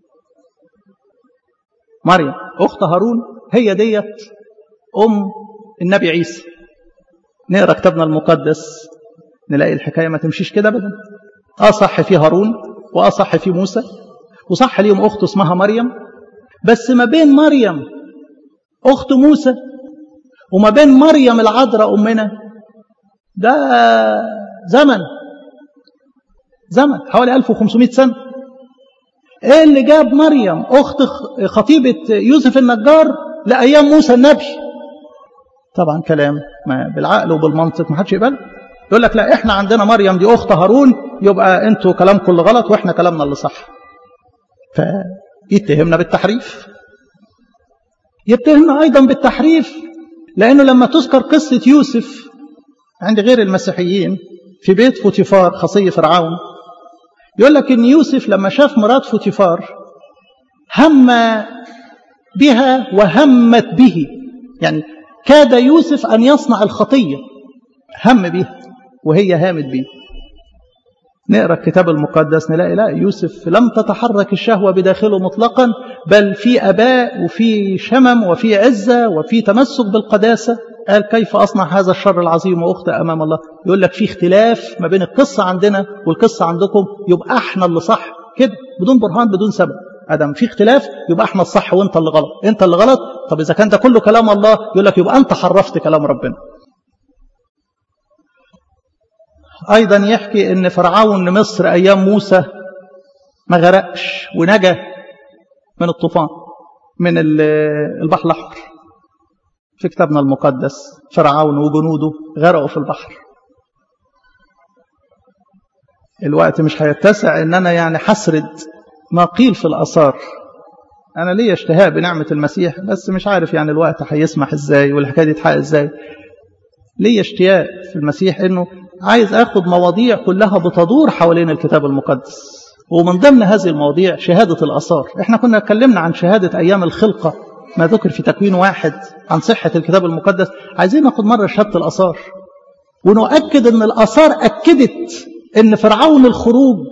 مريم اخت هارون هي ديت ام النبي عيسى نقرا كتابنا المقدس نلاقي الحكايه ما تمشيش كده ابدا اه صح في هارون واه صح في موسى وصح ليهم اخت اسمها مريم بس ما بين مريم اخت موسى وما بين مريم العذراء امنا ده زمن زمن حوالي 1500 سنه ايه اللي جاب مريم اخت خطيبه يوسف النجار لايام موسى النبي طبعا كلام ما بالعقل وبالمنطق ما حدش يقبله يقول لك لا احنا عندنا مريم دي اخت هارون يبقى انتوا كلامكم اللي غلط واحنا كلامنا اللي صح فيتهمنا بالتحريف يتهمنا ايضا بالتحريف لانه لما تذكر قصه يوسف عند غير المسيحيين في بيت فوتيفار خصي فرعون يقول لك ان يوسف لما شاف مرات فوتيفار هم بها وهمت به يعني كاد يوسف ان يصنع الخطيه هم بها وهي هامت به نقرا الكتاب المقدس نلاقي لا يوسف لم تتحرك الشهوه بداخله مطلقا بل في اباء وفي شمم وفي عزه وفي تمسك بالقداسه قال كيف اصنع هذا الشر العظيم واخطئ امام الله يقول لك في اختلاف ما بين القصه عندنا والقصه عندكم يبقى احنا اللي صح كده بدون برهان بدون سبب ادم في اختلاف يبقى احنا الصح وانت اللي غلط انت اللي غلط طب اذا كان ده كله كلام الله يقول لك يبقى انت حرفت كلام ربنا ايضا يحكي ان فرعون مصر ايام موسى ما غرقش ونجا من الطوفان من البحر الاحمر في كتابنا المقدس فرعون وجنوده غرقوا في البحر الوقت مش هيتسع ان انا يعني حسرد ما قيل في الاثار انا ليا اشتهاء بنعمه المسيح بس مش عارف يعني الوقت هيسمح ازاي والحكايه دي تحقق ازاي ليا اشتياق في المسيح انه عايز اخد مواضيع كلها بتدور حوالين الكتاب المقدس ومن ضمن هذه المواضيع شهاده الاثار احنا كنا اتكلمنا عن شهاده ايام الخلقه ما ذكر في تكوين واحد عن صحة الكتاب المقدس عايزين ناخد مرة شهادة الآثار ونؤكد أن الآثار أكدت أن فرعون الخروج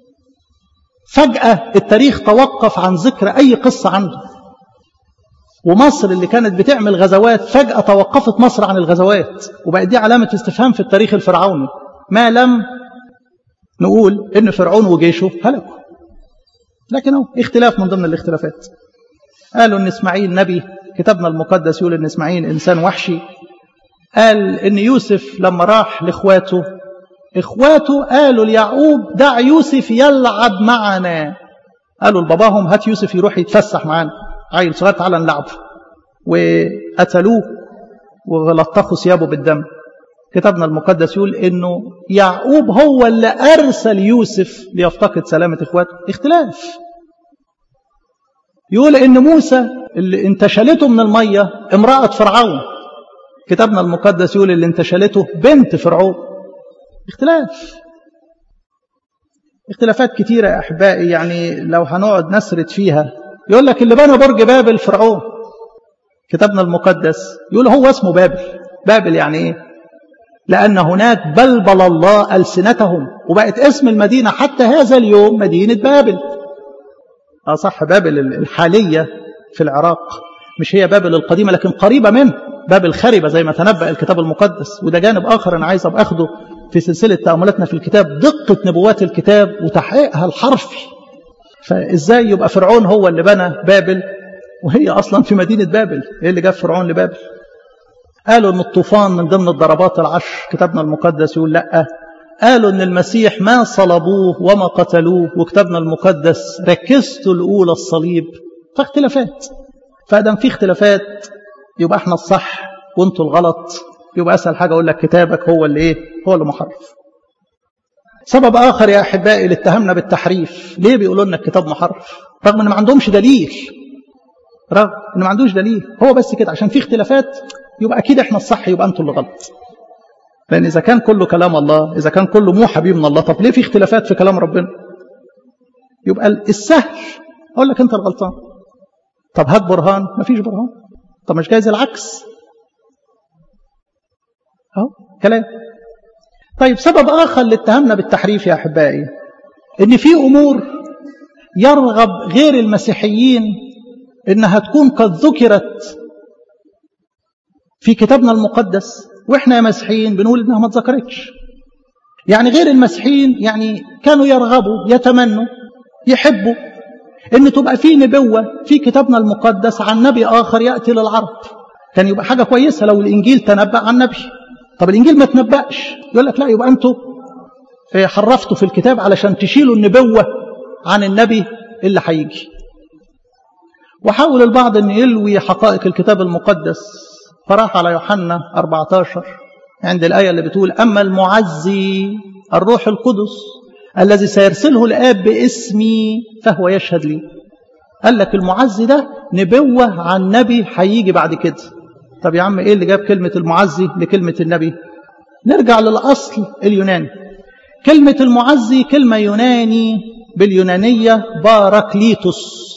فجأة التاريخ توقف عن ذكر أي قصة عنده ومصر اللي كانت بتعمل غزوات فجأة توقفت مصر عن الغزوات وبقت دي علامة استفهام في التاريخ الفرعوني ما لم نقول أن فرعون وجيشه هلكوا لكن هو اختلاف من ضمن الاختلافات قالوا ان اسماعيل نبي كتابنا المقدس يقول ان اسماعيل انسان وحشي قال ان يوسف لما راح لاخواته اخواته قالوا ليعقوب دع يوسف يلعب معنا قالوا لباباهم هات يوسف يروح يتفسح معانا عيل صغير تعالى نلعبه وقتلوه ولطخوا ثيابه بالدم كتابنا المقدس يقول انه يعقوب هو اللي ارسل يوسف ليفتقد سلامه اخواته اختلاف يقول ان موسى اللي انتشلته من الميه امراه فرعون كتابنا المقدس يقول اللي انتشلته بنت فرعون اختلاف اختلافات كتيرة يا أحبائي يعني لو هنقعد نسرد فيها يقول لك اللي بنى برج بابل فرعون كتابنا المقدس يقول هو اسمه بابل بابل يعني ايه لأن هناك بلبل الله ألسنتهم وبقت اسم المدينة حتى هذا اليوم مدينة بابل اه صح بابل الحالية في العراق مش هي بابل القديمة لكن قريبة منه بابل خربة زي ما تنبأ الكتاب المقدس وده جانب آخر أنا عايز أبقى أخده في سلسلة تأملاتنا في الكتاب دقة نبوات الكتاب وتحقيقها الحرفي فإزاي يبقى فرعون هو اللي بنى بابل وهي أصلا في مدينة بابل إيه اللي جاب فرعون لبابل قالوا أن الطوفان من ضمن الضربات العشر كتابنا المقدس يقول لأ قالوا أن المسيح ما صلبوه وما قتلوه وكتابنا المقدس ركزت الأولى الصليب فاختلافات فأدم في اختلافات يبقى احنا الصح وانتوا الغلط يبقى أسهل حاجة أقول لك كتابك هو اللي إيه هو اللي محرف سبب آخر يا أحبائي اللي اتهمنا بالتحريف ليه بيقولوا لنا الكتاب محرف رغم أن ما عندهمش دليل رغم أن ما عندوش دليل هو بس كده عشان في اختلافات يبقى أكيد احنا الصح يبقى أنتوا اللي غلط لأن إذا كان كله كلام الله إذا كان كله موحى بيه من الله طب ليه في اختلافات في كلام ربنا يبقى السهل أقول لك أنت الغلطان طب هات برهان مفيش برهان طب مش جايز العكس أهو كلام طيب سبب آخر لاتهامنا بالتحريف يا أحبائي إن في أمور يرغب غير المسيحيين إنها تكون قد ذكرت في كتابنا المقدس وإحنا يا مسيحيين بنقول إنها ما اتذكرتش يعني غير المسيحيين يعني كانوا يرغبوا يتمنوا يحبوا إن تبقى في نبوة في كتابنا المقدس عن نبي آخر يأتي للعرب كان يبقى حاجة كويسة لو الإنجيل تنبأ عن نبي طب الإنجيل ما تنبأش يقول لك لا يبقى أنتوا حرفتوا في الكتاب علشان تشيلوا النبوة عن النبي اللي هيجي وحاول البعض أن يلوي حقائق الكتاب المقدس فراح على يوحنا 14 عند الآية اللي بتقول أما المعزي الروح القدس الذي سيرسله الآب باسمي فهو يشهد لي قال لك المعزي ده نبوة عن نبي هيجي بعد كده طب يا عم ايه اللي جاب كلمة المعزي لكلمة النبي نرجع للأصل اليوناني كلمة المعزي كلمة يوناني باليونانية باراكليتوس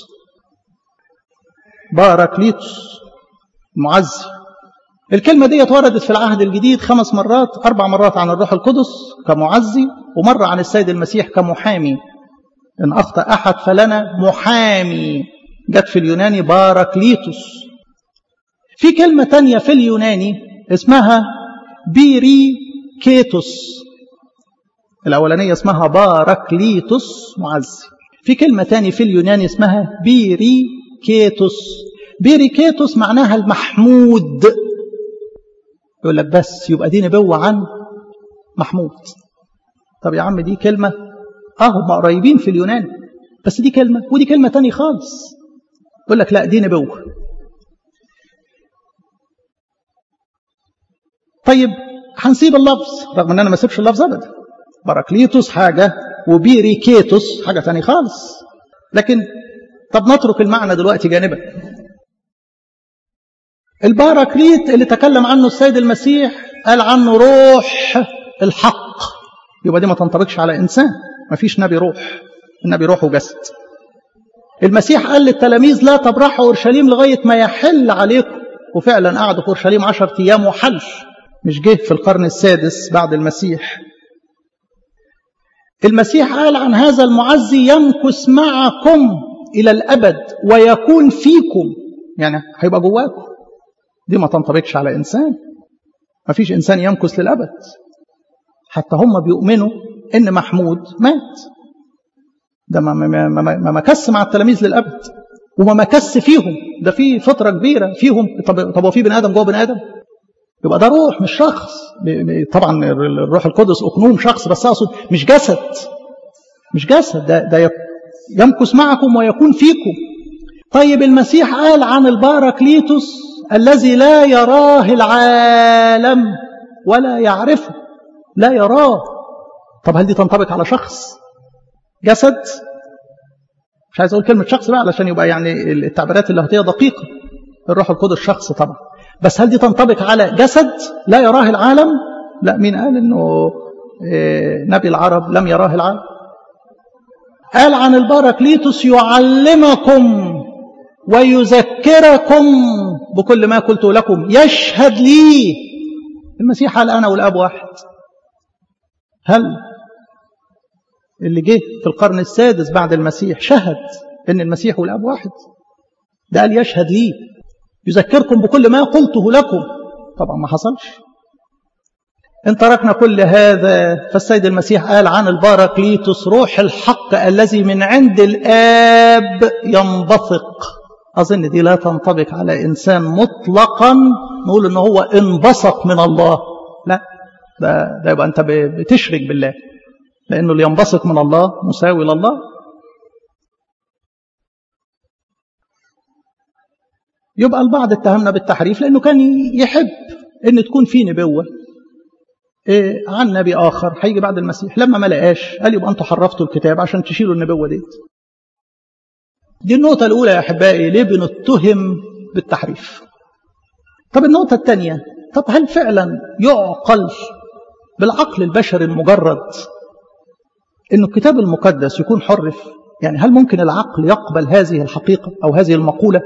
باراكليتوس المعزي الكلمة دي وردت في العهد الجديد خمس مرات أربع مرات عن الروح القدس كمعزي ومرة عن السيد المسيح كمحامي إن أخطأ أحد فلنا محامي جت في اليوناني باراكليتوس في كلمة تانية في اليوناني اسمها بيريكيتوس الأولانية اسمها باراكليتوس معزي في كلمة تانية في اليوناني اسمها بيريكيتوس بيريكيتوس معناها المحمود يقول لك بس يبقى دي نبوة عن محمود طب يا عم دي كلمة اه هم قريبين في اليوناني بس دي كلمة ودي كلمة تانية خالص يقول لك لا دي نبوة طيب هنسيب اللفظ رغم ان انا ما سيبش اللفظ ابدا باراكليتوس حاجة وبيريكيتوس حاجة تانية خالص لكن طب نترك المعنى دلوقتي جانبا الباراكليت اللي تكلم عنه السيد المسيح قال عنه روح الحق يبقى دي ما تنطبقش على انسان ما فيش نبي روح النبي روح وجسد المسيح قال للتلاميذ لا تبرحوا اورشليم لغايه ما يحل عليكم وفعلا قعدوا في اورشليم 10 ايام وحل مش جه في القرن السادس بعد المسيح المسيح قال عن هذا المعزي يمكث معكم الى الابد ويكون فيكم يعني هيبقى جواكم دي ما تنطبقش على انسان ما فيش انسان يمكث للابد حتى هم بيؤمنوا ان محمود مات ده ما ما ما ما مكس مع التلاميذ للابد وما مكس فيهم ده في فتره كبيره فيهم طب طب هو في بني ادم جوه بني ادم يبقى ده روح مش شخص طبعا الروح القدس اقنوم شخص بس اقصد مش جسد مش جسد ده ده يمكث معكم ويكون فيكم طيب المسيح قال عن الباراكليتوس الذي لا يراه العالم ولا يعرفه لا يراه طب هل دي تنطبق على شخص جسد مش عايز اقول كلمه شخص بقى علشان يبقى يعني التعبيرات اللاهوتيه دقيقه الروح القدس شخص طبعا بس هل دي تنطبق على جسد لا يراه العالم لا مين قال انه نبي العرب لم يراه العالم قال عن الباراكليتوس يعلمكم ويذكركم بكل ما قلت لكم يشهد لي المسيح قال أنا والأب واحد هل اللي جه في القرن السادس بعد المسيح شهد ان المسيح والاب واحد ده قال يشهد لي يذكركم بكل ما قلته لكم طبعا ما حصلش ان تركنا كل هذا فالسيد المسيح قال عن الباراكليتوس روح الحق الذي من عند الاب ينبثق اظن دي لا تنطبق على انسان مطلقا نقول ان هو انبثق من الله لا ده, ده يبقى انت بتشرك بالله لأنه اللي ينبثق من الله مساوي لله يبقى البعض اتهمنا بالتحريف لأنه كان يحب أن تكون في نبوة إيه عن نبي آخر هيجي بعد المسيح لما ما لقاش قال يبقى أنتوا حرفتوا الكتاب عشان تشيلوا النبوة ديت دي النقطة الأولى يا أحبائي ليه بنتهم بالتحريف طب النقطة الثانية طب هل فعلا يعقل بالعقل البشري المجرد أن الكتاب المقدس يكون حرف يعني هل ممكن العقل يقبل هذه الحقيقة أو هذه المقولة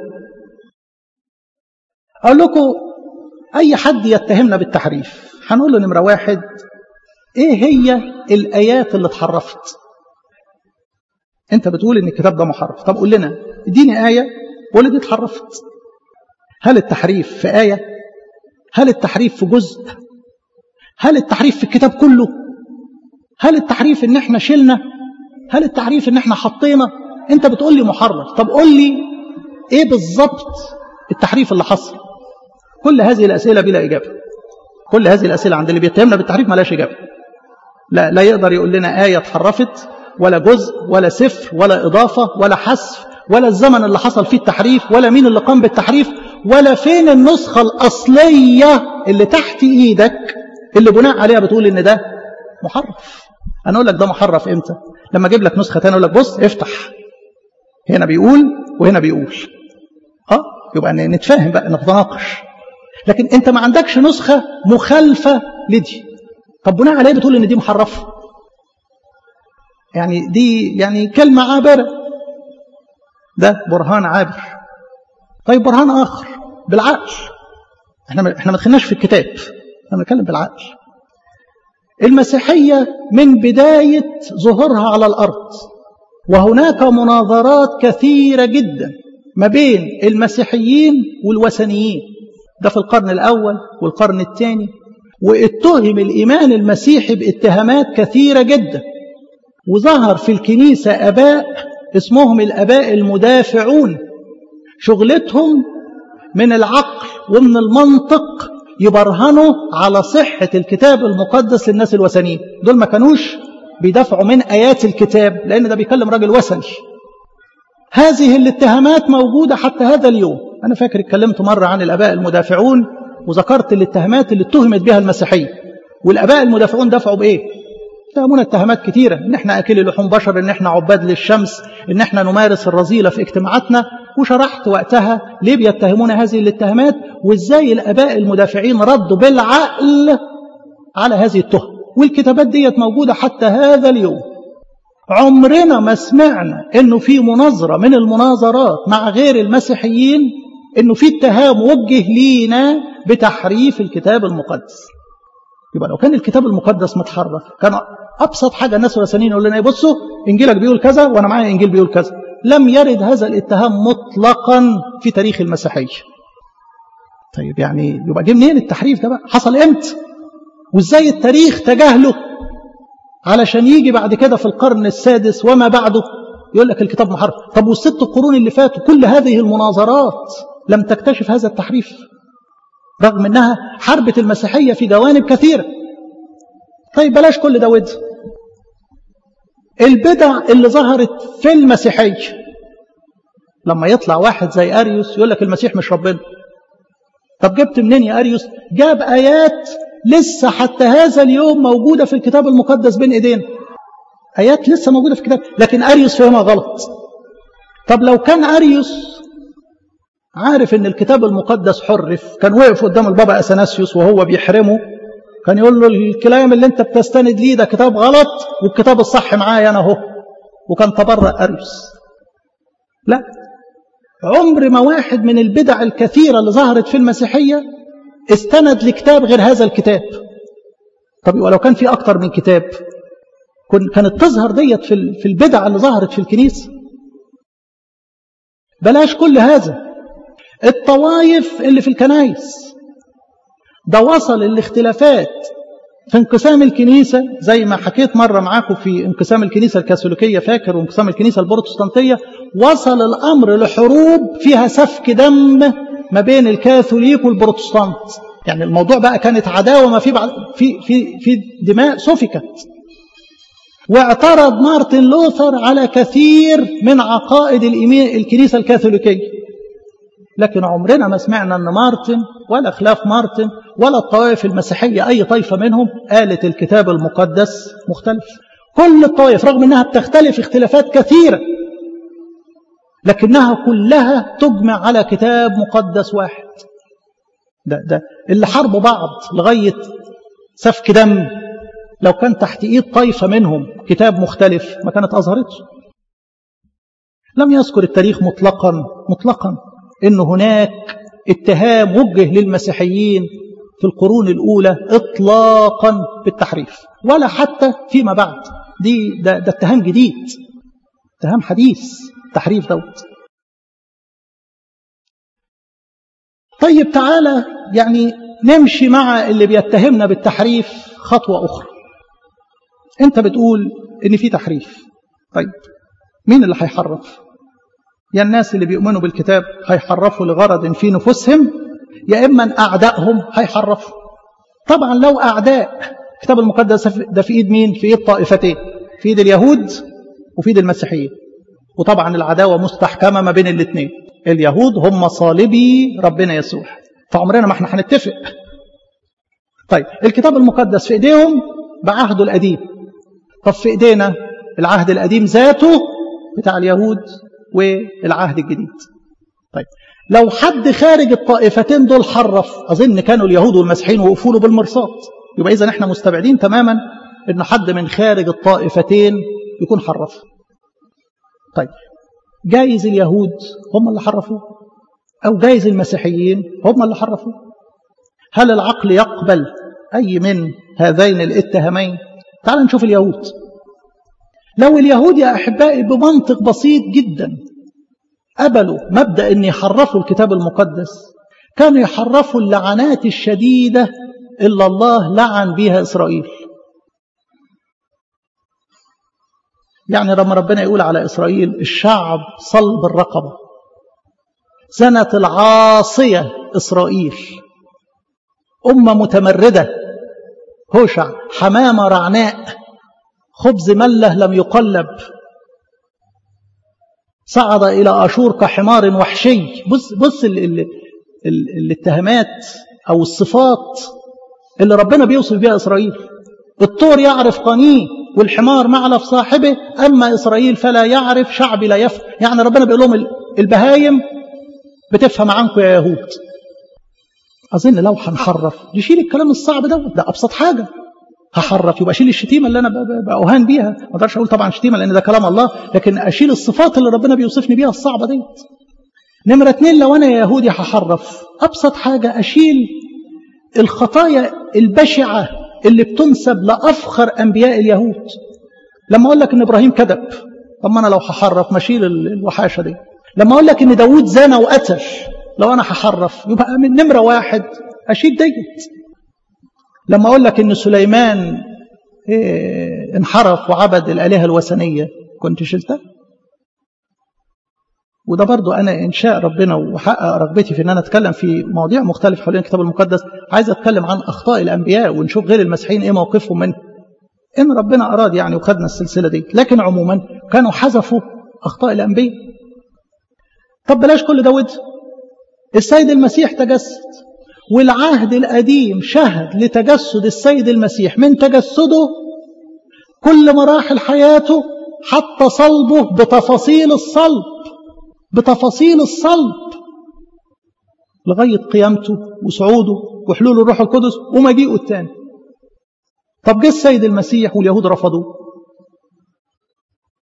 أقول لكم أي حد يتهمنا بالتحريف هنقول له نمرة واحد إيه هي الآيات اللي اتحرفت أنت بتقول إن الكتاب ده محرف طب قول لنا اديني آية ولا دي اتحرفت هل التحريف في آية هل التحريف في جزء هل التحريف في الكتاب كله هل التحريف ان احنا شلنا هل التحريف ان احنا حطينا انت بتقول لي محرف طب قول لي ايه بالظبط التحريف اللي حصل كل هذه الاسئله بلا اجابه كل هذه الاسئله عند اللي بيتهمنا بالتحريف ملاش اجابه لا لا يقدر يقول لنا ايه اتحرفت ولا جزء ولا صفر ولا اضافه ولا حذف ولا الزمن اللي حصل فيه التحريف ولا مين اللي قام بالتحريف ولا فين النسخه الاصليه اللي تحت ايدك اللي بناء عليها بتقول ان ده محرف انا اقول لك ده محرف امتى لما اجيب لك نسخه ثانيه اقول لك بص افتح هنا بيقول وهنا بيقول اه يبقى نتفاهم بقى نتناقش لكن انت ما عندكش نسخه مخالفه لدي طب بناء عليه بتقول ان دي محرفه يعني دي يعني كلمه عابره ده برهان عابر طيب برهان اخر بالعقل احنا احنا ما دخلناش في الكتاب احنا بنتكلم بالعقل المسيحية من بداية ظهورها على الأرض وهناك مناظرات كثيرة جدا ما بين المسيحيين والوثنيين ده في القرن الأول والقرن الثاني واتهم الإيمان المسيحي باتهامات كثيرة جدا وظهر في الكنيسة أباء اسمهم الأباء المدافعون شغلتهم من العقل ومن المنطق يبرهنوا على صحة الكتاب المقدس للناس الوثنيين دول ما كانوش بيدافعوا من آيات الكتاب لأن ده بيكلم راجل وثني هذه الاتهامات موجودة حتى هذا اليوم أنا فاكر اتكلمت مرة عن الأباء المدافعون وذكرت الاتهامات اللي اتهمت بها المسيحية والأباء المدافعون دفعوا بإيه اتهمونا اتهامات كتيرة ان احنا اكل لحوم بشر ان احنا عباد للشمس ان احنا نمارس الرذيلة في اجتماعاتنا وشرحت وقتها ليه بيتهمونا هذه الاتهامات وازاي الاباء المدافعين ردوا بالعقل على هذه التهم والكتابات ديت موجودة حتى هذا اليوم عمرنا ما سمعنا انه في مناظرة من المناظرات مع غير المسيحيين انه في اتهام وجه لينا بتحريف الكتاب المقدس يبقى لو كان الكتاب المقدس متحرف كان ابسط حاجه الناس والسنين يقول لنا بصوا انجيلك بيقول كذا وانا معايا انجيل بيقول كذا لم يرد هذا الاتهام مطلقا في تاريخ المسيحيه طيب يعني يبقى جه منين التحريف ده بقى حصل امتى وازاي التاريخ تجاهله علشان يجي بعد كده في القرن السادس وما بعده يقول لك الكتاب محرف طب والست القرون اللي فاتوا كل هذه المناظرات لم تكتشف هذا التحريف رغم انها حربت المسيحيه في جوانب كثيره طيب بلاش كل ده ود البدع اللي ظهرت في المسيحيه لما يطلع واحد زي اريوس يقول لك المسيح مش ربنا طب جبت منين يا اريوس جاب ايات لسه حتى هذا اليوم موجوده في الكتاب المقدس بين ايدينا ايات لسه موجوده في الكتاب لكن اريوس فهمها غلط طب لو كان اريوس عارف ان الكتاب المقدس حرف كان وقف قدام البابا اثناسيوس وهو بيحرمه كان يقول له الكلام اللي انت بتستند ليه ده كتاب غلط والكتاب الصح معايا انا اهو وكان تبرأ اريوس لا عمر ما واحد من البدع الكثيرة اللي ظهرت في المسيحية استند لكتاب غير هذا الكتاب طب ولو كان في أكتر من كتاب كانت تظهر ديت في البدع اللي ظهرت في الكنيسة بلاش كل هذا الطوائف اللي في الكنايس ده وصل الاختلافات في انقسام الكنيسة زي ما حكيت مرة معاكم في انقسام الكنيسة الكاثوليكية فاكر وانقسام الكنيسة البروتستانتية وصل الأمر لحروب فيها سفك دم ما بين الكاثوليك والبروتستانت يعني الموضوع بقى كانت عداوة ما في في في في دماء سفكت واعترض مارتن لوثر على كثير من عقائد الكنيسة الكاثوليكية لكن عمرنا ما سمعنا أن مارتن ولا خلاف مارتن ولا الطوائف المسيحية أي طائفة منهم قالت الكتاب المقدس مختلف كل الطوائف رغم أنها بتختلف اختلافات كثيرة لكنها كلها تجمع على كتاب مقدس واحد ده, ده اللي حاربوا بعض لغاية سفك دم لو كان تحت ايد طائفة منهم كتاب مختلف ما كانت أظهرته لم يذكر التاريخ مطلقا مطلقا ان هناك اتهام وجه للمسيحيين في القرون الأولى إطلاقا بالتحريف ولا حتى فيما بعد دي ده, ده اتهام جديد اتهام حديث تحريف دوت طيب تعالى يعني نمشي مع اللي بيتهمنا بالتحريف خطوة أخرى أنت بتقول إن في تحريف طيب مين اللي هيحرف يا الناس اللي بيؤمنوا بالكتاب هيحرفوا لغرض في نفوسهم يا إما أعدائهم هيحرفوا طبعا لو أعداء الكتاب المقدس ده في إيد مين في إيد طائفتين في إيد اليهود وفي إيد المسيحيين وطبعا العداوة مستحكمة ما بين الاثنين اليهود هم صالبي ربنا يسوع فعمرنا ما احنا هنتفق طيب الكتاب المقدس في ايديهم بعهده القديم طب في ايدينا العهد القديم ذاته بتاع اليهود والعهد الجديد طيب لو حد خارج الطائفتين دول حرف اظن كانوا اليهود والمسيحيين وقفوا له بالمرصاد يبقى اذا احنا مستبعدين تماما ان حد من خارج الطائفتين يكون حرف طيب جايز اليهود هم اللي حرفوه أو جايز المسيحيين هم اللي حرفوه هل العقل يقبل أي من هذين الاتهامين تعال نشوف اليهود لو اليهود يا أحبائي بمنطق بسيط جدا قبلوا مبدأ أن يحرفوا الكتاب المقدس كانوا يحرفوا اللعنات الشديدة إلا الله لعن بها إسرائيل يعني لما ربنا يقول على إسرائيل الشعب صلب الرقبة زنت العاصية إسرائيل أمة متمردة هوشع حمامة رعناء خبز مله لم يقلب صعد إلى أشور كحمار وحشي بص, بص ال ال ال الاتهامات أو الصفات اللي ربنا بيوصف بها إسرائيل الطور يعرف قنيه والحمار معلف صاحبه أما إسرائيل فلا يعرف شعبي لا يفهم يعني ربنا بيقول لهم البهايم بتفهم عنكم يا يهود أظن لو هنحرف يشيل الكلام الصعب ده ده أبسط حاجة هحرف يبقى أشيل الشتيمة اللي أنا بأوهان بيها ما أقدرش أقول طبعا شتيمة لأن ده كلام الله لكن أشيل الصفات اللي ربنا بيوصفني بيها الصعبة ديت نمرة اتنين لو أنا يهودي هحرف أبسط حاجة أشيل الخطايا البشعة اللي بتنسب لأفخر أنبياء اليهود لما أقول لك إن إبراهيم كذب طب ما أنا لو هحرف ما أشيل الوحاشة دي لما أقول لك إن داوود زنى وقتل لو أنا هحرف يبقى من نمرة واحد أشيل ديت لما أقول لك إن سليمان إيه انحرف وعبد الآلهة الوثنية كنت شلتها وده برضو أنا إن شاء ربنا وحقق رغبتي في أن أنا أتكلم في مواضيع مختلفة حوالين الكتاب المقدس عايز أتكلم عن أخطاء الأنبياء ونشوف غير المسيحيين إيه موقفهم منه إن ربنا أراد يعني وخدنا السلسلة دي لكن عموما كانوا حذفوا أخطاء الأنبياء طب بلاش كل ده ود السيد المسيح تجسد والعهد القديم شهد لتجسد السيد المسيح من تجسده كل مراحل حياته حتى صلبه بتفاصيل الصلب بتفاصيل الصلب لغاية قيامته وصعوده وحلول الروح القدس ومجيئه الثاني طب جه السيد المسيح واليهود رفضوه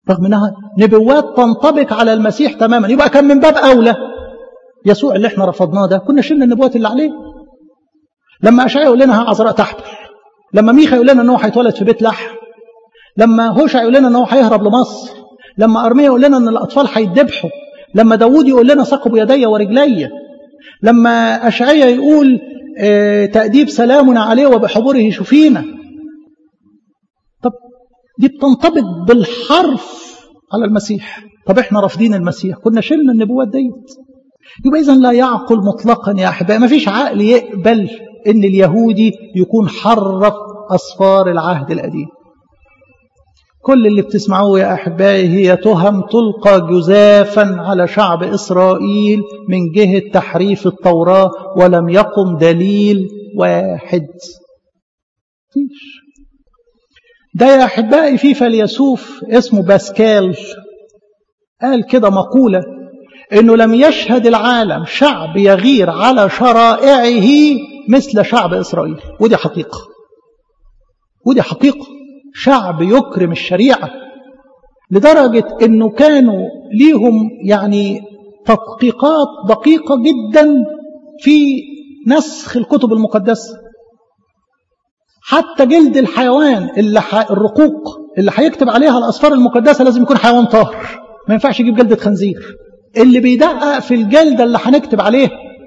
رغم انها نبوات تنطبق على المسيح تماما يبقى كان من باب اولى يسوع اللي احنا رفضناه ده كنا شلنا النبوات اللي عليه لما اشعيا يقول لنا عذراء تحبل لما ميخا يقول لنا ان هو هيتولد في بيت لحم لما هوشع يقول لنا ان هو هيهرب لمصر لما ارميا يقول لنا ان الاطفال هيتذبحوا لما داوود يقول لنا ثقبوا يدي ورجلي لما اشعيا يقول اه تأديب سلامنا عليه وبحبوره شفينا طب دي بتنطبق بالحرف على المسيح طب احنا رافضين المسيح كنا شلنا النبوات ديت يبقى اذا لا يعقل مطلقا يا احبائي ما فيش عقل يقبل ان اليهودي يكون حرف اصفار العهد القديم كل اللي بتسمعوه يا احبائي هي تهم تلقى جزافا على شعب اسرائيل من جهه تحريف التوراه ولم يقم دليل واحد فيش ده يا احبائي في فيلسوف اسمه باسكال قال كده مقوله انه لم يشهد العالم شعب يغير على شرائعه مثل شعب اسرائيل ودي حقيقه ودي حقيقه شعب يكرم الشريعه لدرجه انه كانوا ليهم يعني تدقيقات دقيقه جدا في نسخ الكتب المقدسه حتى جلد الحيوان اللي ح... الرقوق اللي هيكتب عليها الاسفار المقدسه لازم يكون حيوان طاهر ما ينفعش يجيب جلده خنزير اللي بيدقق في الجلدة اللي هنكتب عليها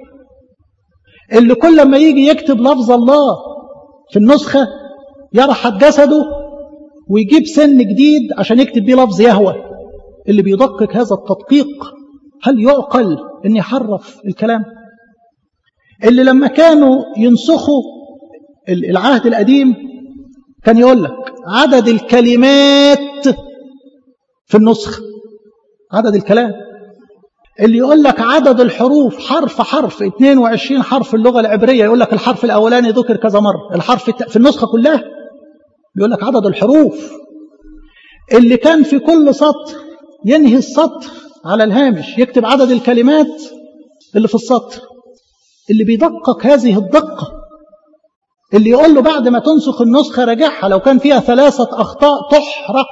اللي كل ما يجي يكتب لفظ الله في النسخة يرحت جسده ويجيب سن جديد عشان يكتب بيه لفظ يهوى اللي بيدقق هذا التدقيق هل يعقل ان يحرف الكلام اللي لما كانوا ينسخوا العهد القديم كان يقول لك عدد الكلمات في النسخ عدد الكلام اللي يقول لك عدد الحروف حرف حرف 22 حرف اللغة العبرية يقول لك الحرف الأولاني ذكر كذا مرة الحرف في النسخة كلها بيقول لك عدد الحروف اللي كان في كل سطر ينهي السطر على الهامش يكتب عدد الكلمات اللي في السطر اللي بيدقق هذه الدقة اللي يقول له بعد ما تنسخ النسخة راجعها لو كان فيها ثلاثة أخطاء تحرق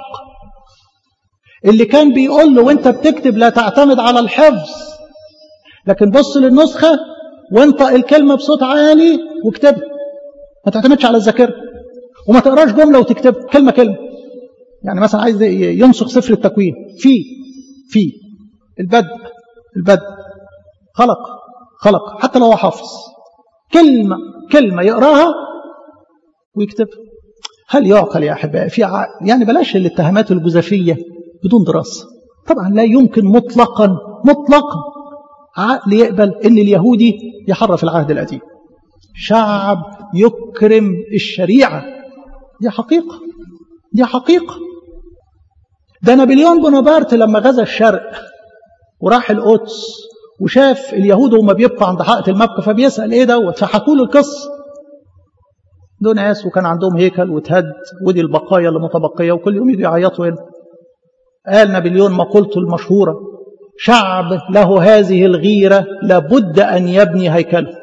اللي كان بيقول له وانت بتكتب لا تعتمد على الحفظ لكن بص للنسخة وانطق الكلمة بصوت عالي واكتبها ما تعتمدش على الذاكرة وما تقراش جملة وتكتبها كلمة كلمة يعني مثلا عايز ينسخ سفر التكوين في في البدء البدء خلق خلق حتى لو هو حافظ كلمة كلمة يقراها ويكتبها هل يعقل يا أحبائي في ع... يعني بلاش الاتهامات الجزافية بدون دراسة طبعا لا يمكن مطلقا مطلقا عقل يقبل ان اليهودي يحرف العهد القديم شعب يكرم الشريعة دي حقيقة دي حقيقة ده نابليون بونابرت لما غزا الشرق وراح القدس وشاف اليهود وهم بيبقوا عند حائط المبكى فبيسأل ايه دوت فحكوا له القصة دول ناس وكان عندهم هيكل وتهد ودي البقايا اللي متبقية وكل يوم يجوا يعيطوا هنا قال نابليون مقولته المشهورة شعب له هذه الغيرة لابد أن يبني هيكله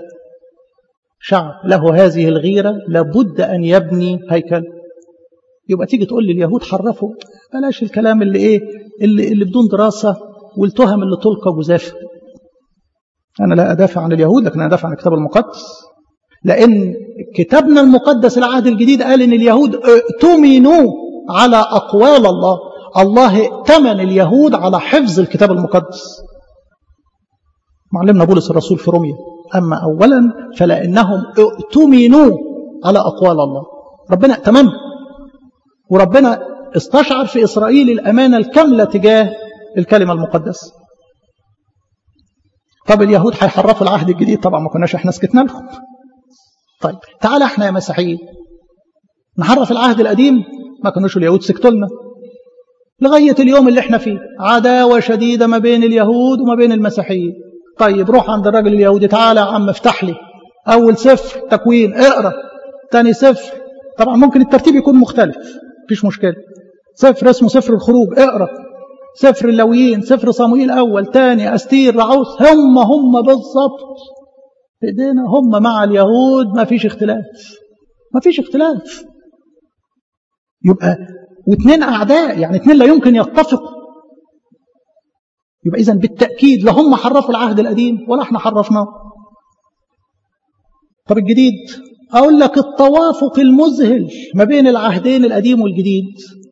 شعب له هذه الغيرة لابد أن يبني هيكله يبقى تيجي تقول لي اليهود حرفوا بلاش الكلام اللي ايه اللي, اللي بدون دراسة والتهم اللي تلقى جزافة أنا لا أدافع عن اليهود لكن أنا أدافع عن الكتاب المقدس لأن كتابنا المقدس العهد الجديد قال إن اليهود ائتمنوا على أقوال الله الله ائتمن اليهود على حفظ الكتاب المقدس معلمنا بولس الرسول في روميا أما أولا فلأنهم ائتمنوا على أقوال الله ربنا ائتمن وربنا استشعر في إسرائيل الأمانة الكاملة تجاه الكلمة المقدسة طب اليهود هيحرفوا العهد الجديد طبعا ما كناش احنا سكتنا لهم طيب تعال احنا يا مسيحيين نحرف العهد القديم ما كانوش اليهود سكتوا لنا لغاية اليوم اللي احنا فيه عداوة شديدة ما بين اليهود وما بين المسيحيين طيب روح عند الراجل اليهودي تعالى يا عم افتح لي أول سفر تكوين اقرأ تاني سفر طبعا ممكن الترتيب يكون مختلف مفيش مشكلة سفر اسمه سفر الخروج اقرأ سفر اللويين سفر صموئيل أول تاني أستير رعوس هم هم بالضبط ايدينا هم مع اليهود ما فيش اختلاف ما فيش اختلاف يبقى واثنين أعداء يعني اثنين لا يمكن يتفقوا يبقى إذا بالتأكيد لا هم حرفوا العهد القديم ولا احنا حرفناه طب الجديد أقول لك التوافق المذهل ما بين العهدين القديم والجديد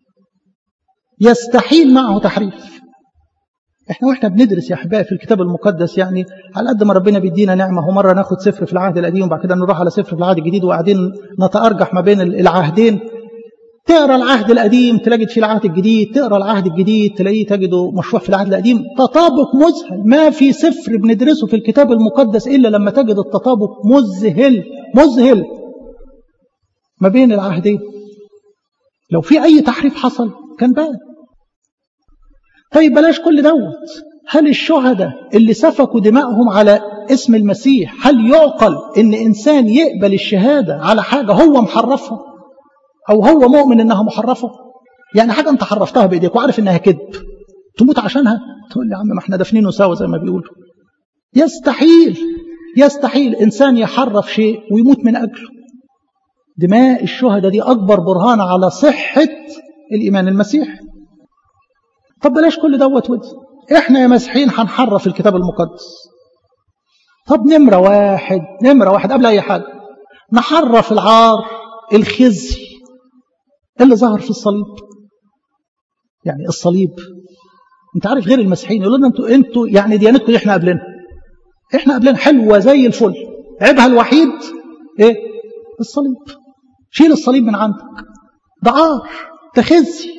يستحيل معه تحريف احنا واحنا بندرس يا احبائي في الكتاب المقدس يعني على قد ما ربنا بيدينا نعمه ومره ناخد سفر في العهد القديم وبعد كده نروح على سفر في العهد الجديد وقاعدين نتارجح ما بين العهدين تقرا العهد القديم تلاقي فيه العهد الجديد تقرا العهد الجديد تلاقيه تجده مشروع في العهد القديم تطابق مذهل ما في سفر بندرسه في الكتاب المقدس الا لما تجد التطابق مذهل مذهل ما بين العهدين لو في اي تحريف حصل كان بان طيب بلاش كل دوت هل الشهداء اللي سفكوا دمائهم على اسم المسيح هل يعقل ان انسان يقبل الشهاده على حاجه هو محرفها او هو مؤمن انها محرفه يعني حاجه انت حرفتها بايديك وعارف انها كذب تموت عشانها تقول لي يا عم ما احنا دافنينه سوا زي ما بيقولوا يستحيل يستحيل انسان يحرف شيء ويموت من اجله دماء الشهداء دي اكبر برهان على صحه الايمان المسيحي طب بلاش كل دوت ود احنا يا مسيحيين هنحرف الكتاب المقدس طب نمرة واحد نمرة واحد قبل أي حاجة نحرف العار الخزي اللي ظهر في الصليب يعني الصليب انت عارف غير المسيحيين يقولوا لنا انتوا انتوا يعني ديانتكم احنا قبلنا احنا قبلنا حلوه زي الفل عيبها الوحيد ايه الصليب شيل الصليب من عندك ده عار ده خزي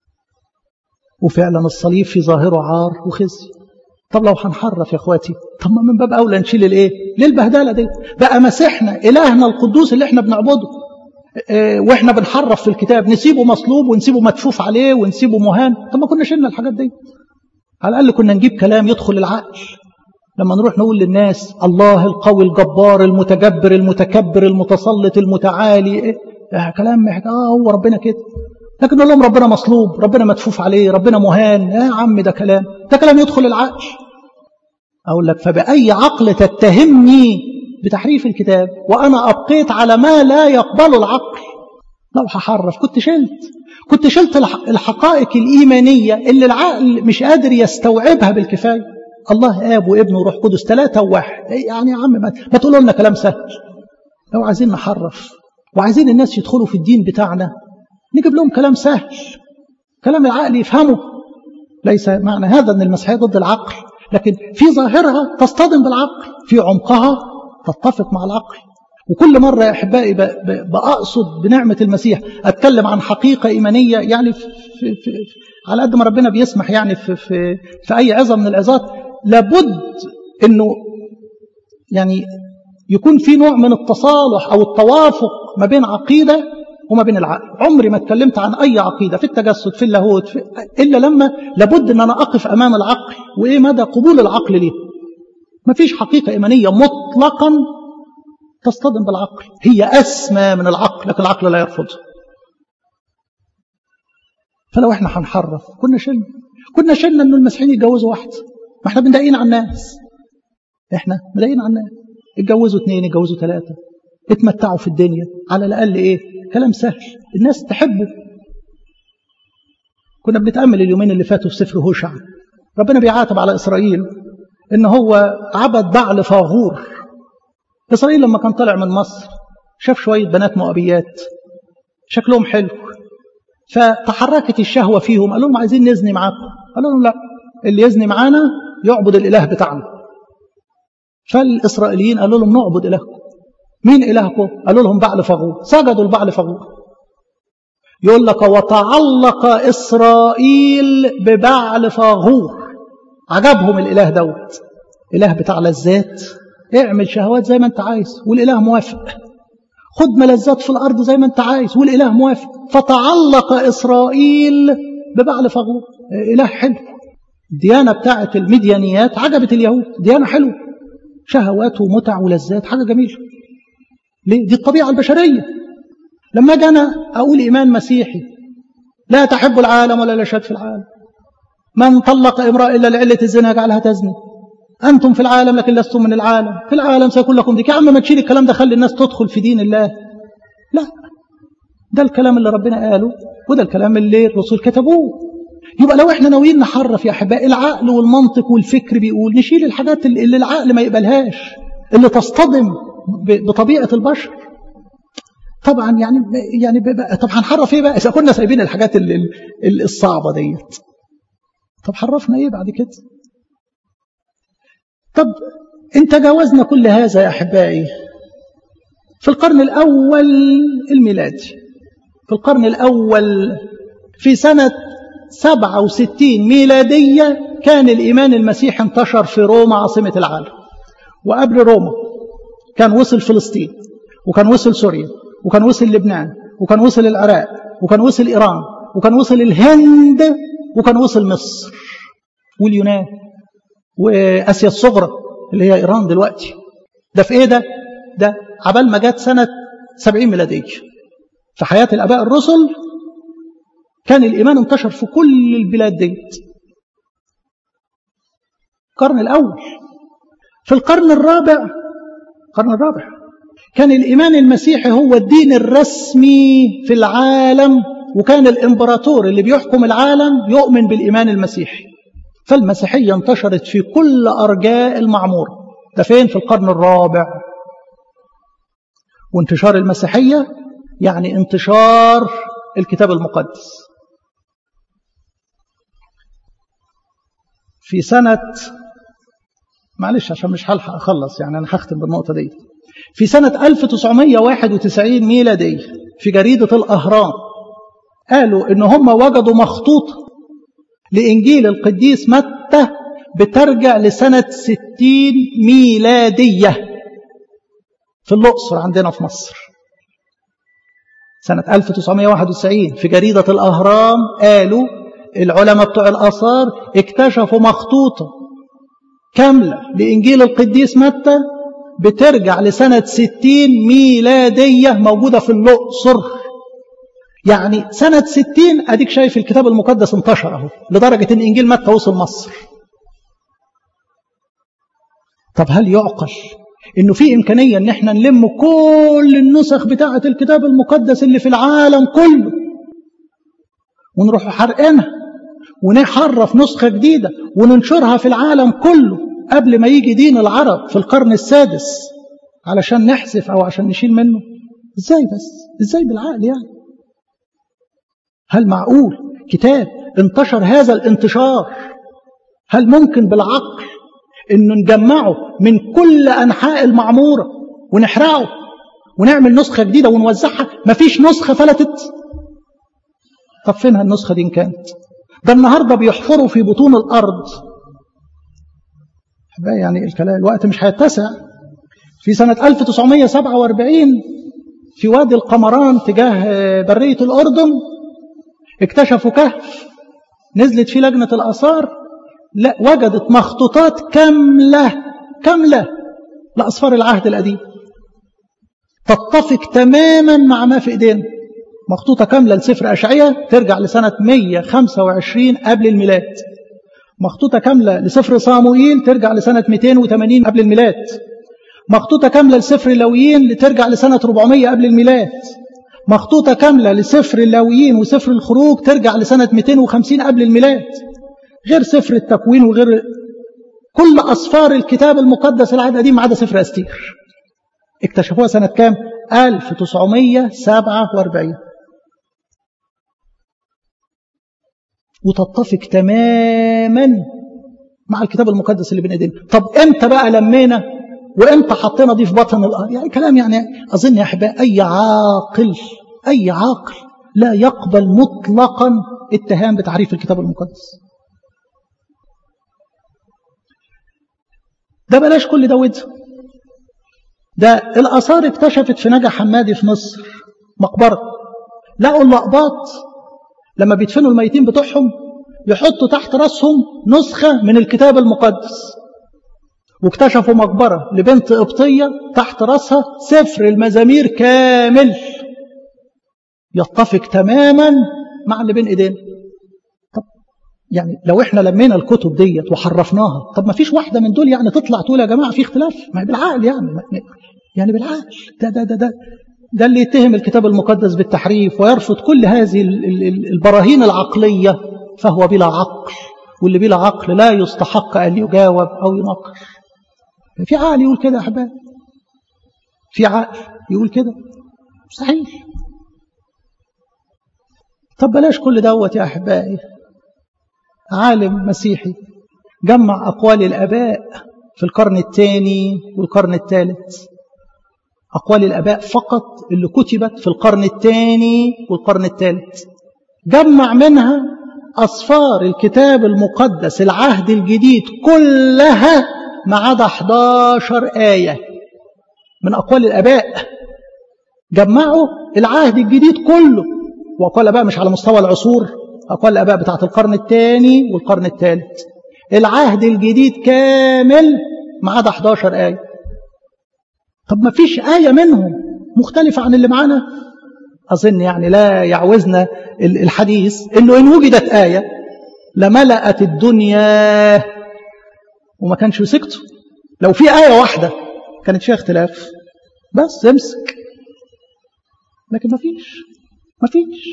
وفعلا الصليب في ظاهره عار وخزي طب لو هنحرف يا اخواتي طب ما من باب اولى نشيل الايه ليه البهدله دي بقى مسيحنا الهنا القدوس اللي احنا بنعبده اه واحنا بنحرف في الكتاب نسيبه مصلوب ونسيبه مدفوف عليه ونسيبه مهان طب ما كنا شلنا الحاجات دي على الاقل كنا نجيب كلام يدخل العقل لما نروح نقول للناس الله القوي الجبار المتجبر المتكبر المتسلط المتعالي إيه؟ اه كلام اه هو ربنا كده لكن نقول لهم ربنا مصلوب ربنا مدفوف عليه ربنا مهان يا عم ده كلام ده كلام يدخل العقل أقول لك فبأي عقل تتهمني بتحريف الكتاب وأنا أبقيت على ما لا يقبل العقل لو هحرف كنت شلت كنت شلت الحقائق الإيمانية اللي العقل مش قادر يستوعبها بالكفاية الله آب وابن وروح قدس ثلاثة وواحد يعني يا عم ما تقولوا لنا كلام سهل لو عايزين نحرف وعايزين الناس يدخلوا في الدين بتاعنا نجيب لهم كلام سهل كلام العقل يفهمه ليس معنى هذا أن المسيحية ضد العقل لكن في ظاهرها تصطدم بالعقل في عمقها تتفق مع العقل وكل مرة يا أحبائي بأقصد بنعمة المسيح أتكلم عن حقيقة إيمانية يعني في في في على قد ما ربنا بيسمح يعني في, في, في أي عظة من العظات لابد أنه يعني يكون في نوع من التصالح أو التوافق ما بين عقيدة وما بين العقل عمري ما اتكلمت عن أي عقيدة في التجسد في اللاهوت في إلا لما لابد أن أنا أقف أمام العقل وإيه مدى قبول العقل ليه ما فيش حقيقة إيمانية مطلقا تصطدم بالعقل هي أسمى من العقل لكن العقل لا يرفضها فلو احنا هنحرف كنا شلنا كنا شلنا ان المسيحيين يتجوزوا واحد ما احنا بندقين على الناس احنا مضايقين على الناس اتجوزوا اثنين اتجوزوا ثلاثة اتمتعوا في الدنيا على الأقل ايه كلام سهل الناس تحبه كنا بنتأمل اليومين اللي فاتوا في سفر هوشع ربنا بيعاتب على إسرائيل إن هو عبد بعل فاغور إسرائيل لما كان طالع من مصر شاف شوية بنات مؤبيات شكلهم حلو فتحركت الشهوة فيهم قالوا لهم عايزين نزني معاكم قالوا لهم لا اللي يزني معانا يعبد الإله بتاعنا فالإسرائيليين قالوا لهم نعبد إلهكم مين إلهكم قالوا لهم بعل فغور سجدوا لبعل فغور يقول لك وتعلق إسرائيل ببعل فاغور عجبهم الإله دوت إله بتاع لذات اعمل شهوات زي ما انت عايز والإله موافق خد ملذات في الأرض زي ما انت عايز والإله موافق فتعلق إسرائيل ببعل فاغور إله حلو الديانة بتاعت المديانيات عجبت اليهود ديانة حلوة شهوات ومتع ولذات حاجة جميلة ليه؟ دي الطبيعة البشرية لما اجي انا اقول ايمان مسيحي لا تحب العالم ولا يشهد في العالم من طلق امرأة الا لعلة الزنا يجعلها تزني انتم في العالم لكن لستم من العالم في العالم سيكون لكم ديك يا عم ما تشيل الكلام ده خلي الناس تدخل في دين الله لا ده الكلام اللي ربنا قاله وده الكلام اللي الرسول كتبوه يبقى لو احنا ناويين نحرف يا احبائي العقل والمنطق والفكر بيقول نشيل الحاجات اللي العقل ما يقبلهاش اللي تصطدم بطبيعه البشر طبعا يعني يعني طب هنحرف ايه بقى اذا كنا سايبين الحاجات الصعبه ديت طب حرفنا ايه بعد كده طب ان تجاوزنا كل هذا يا احبائي في القرن الاول الميلادي في القرن الاول في سنه 67 ميلاديه كان الايمان المسيحي انتشر في روما عاصمه العالم وقبل روما كان وصل فلسطين وكان وصل سوريا وكان وصل لبنان وكان وصل العراق وكان وصل ايران وكان وصل الهند وكان وصل مصر واليونان واسيا الصغرى اللي هي ايران دلوقتي ده في ايه ده ده عبال ما جت سنه 70 ميلاديه في حياه الاباء الرسل كان الايمان انتشر في كل البلاد ديت القرن الاول في القرن الرابع القرن الرابع كان الايمان المسيحي هو الدين الرسمي في العالم وكان الامبراطور اللي بيحكم العالم يؤمن بالايمان المسيحي فالمسيحيه انتشرت في كل ارجاء المعموره ده فين في القرن الرابع وانتشار المسيحيه يعني انتشار الكتاب المقدس في سنه معلش عشان مش هلحق اخلص يعني انا هختم بالنقطه دي في سنه 1991 ميلاديه في جريده الاهرام قالوا ان هم وجدوا مخطوطه لانجيل القديس متى بترجع لسنه 60 ميلاديه في الاقصر عندنا في مصر سنه 1991 في جريده الاهرام قالوا العلماء بتوع الاثار اكتشفوا مخطوطه كامله لانجيل القديس متى بترجع لسنه 60 ميلاديه موجوده في الاقصر يعني سنة ستين أديك شايف الكتاب المقدس انتشر أهو لدرجة إن إنجيل متى وصل مصر طب هل يعقل إنه في إمكانية إن إحنا نلم كل النسخ بتاعة الكتاب المقدس اللي في العالم كله ونروح حرقينها ونحرف نسخة جديدة وننشرها في العالم كله قبل ما يجي دين العرب في القرن السادس علشان نحذف أو عشان نشيل منه إزاي بس إزاي بالعقل يعني هل معقول كتاب انتشر هذا الانتشار هل ممكن بالعقل انه نجمعه من كل انحاء المعموره ونحرقه ونعمل نسخه جديده ونوزعها مفيش نسخه فلتت طب فينها النسخه دي إن كانت ده النهارده بيحفروا في بطون الارض يعني الكلام الوقت مش هيتسع في سنه 1947 في وادي القمران تجاه بريه الاردن اكتشفوا كهف نزلت فيه لجنة الآثار لا وجدت مخطوطات كاملة كاملة لأسفار العهد القديم تتفق تماما مع ما في ايدينا مخطوطة كاملة لسفر أشعية ترجع لسنة 125 قبل الميلاد مخطوطة كاملة لسفر صاموئيل ترجع لسنة 280 قبل الميلاد مخطوطة كاملة لسفر لويين ترجع لسنة 400 قبل الميلاد مخطوطة كاملة لسفر اللاويين وسفر الخروج ترجع لسنة 250 قبل الميلاد غير سفر التكوين وغير كل أصفار الكتاب المقدس العهد القديم ما عدا سفر أستير اكتشفوها سنة كام؟ 1947 وتتفق تماما مع الكتاب المقدس اللي بين ايدينا طب امتى بقى لمينا وامتى حطينا دي في بطن الارض يعني كلام يعني اظن يا احبائي اي عاقل اي عاقل لا يقبل مطلقا اتهام بتعريف الكتاب المقدس ده بلاش كل ده وده ده الاثار اكتشفت في نجا حمادي في مصر مقبره لقوا اللقباط لما بيدفنوا الميتين بتوعهم يحطوا تحت راسهم نسخه من الكتاب المقدس واكتشفوا مقبرة لبنت قبطية تحت راسها سفر المزامير كامل يتفق تماما مع اللي بين ايدينا طب يعني لو احنا لمينا الكتب ديت وحرفناها طب ما فيش واحدة من دول يعني تطلع تقول يا جماعة في اختلاف ما بالعقل يعني يعني بالعقل ده ده ده ده ده اللي يتهم الكتاب المقدس بالتحريف ويرفض كل هذه البراهين العقلية فهو بلا عقل واللي بلا عقل لا يستحق أن يجاوب أو ينقر في عقل يقول كده يا أحباب في عقل يقول كده مستحيل طب بلاش كل دوت يا أحبائي عالم مسيحي جمع أقوال الآباء في القرن الثاني والقرن الثالث أقوال الآباء فقط اللي كتبت في القرن الثاني والقرن الثالث جمع منها أصفار الكتاب المقدس العهد الجديد كلها ما عدا 11 آية من أقوال الآباء جمعوا العهد الجديد كله وأقوال الآباء مش على مستوى العصور أقوال الآباء بتاعت القرن الثاني والقرن الثالث العهد الجديد كامل ما عدا 11 آية طب ما فيش آية منهم مختلفة عن اللي معانا أظن يعني لا يعوزنا الحديث إنه إن وجدت آية لملأت الدنيا وما كانش يسكتوا لو في آية واحدة كانت فيها اختلاف بس امسك لكن ما فيش ما فيش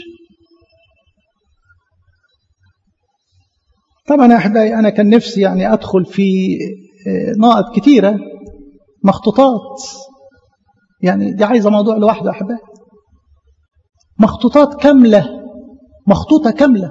طبعا يا أحبائي أنا كان نفسي يعني أدخل في نقط كتيرة مخطوطات يعني دي عايزة موضوع لوحده يا أحبائي مخطوطات كاملة مخطوطة كاملة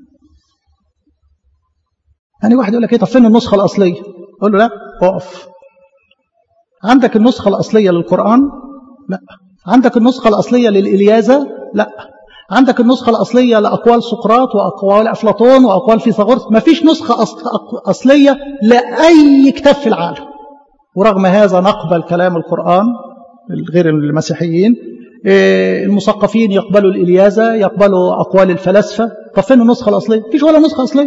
يعني واحد يقول لك ايه طب فين النسخة الأصلية أقول له لا اقف عندك النسخة الأصلية للقرآن لا عندك النسخة الأصلية للإلياذة لا عندك النسخة الأصلية لأقوال سقراط وأقوال أفلاطون وأقوال فيثاغورس ما فيش نسخة أصلية لأي كتاب في العالم ورغم هذا نقبل كلام القرآن غير المسيحيين المثقفين يقبلوا الإلياذة يقبلوا أقوال الفلاسفة طب فين النسخة الأصلية؟ فيش ولا نسخة أصلية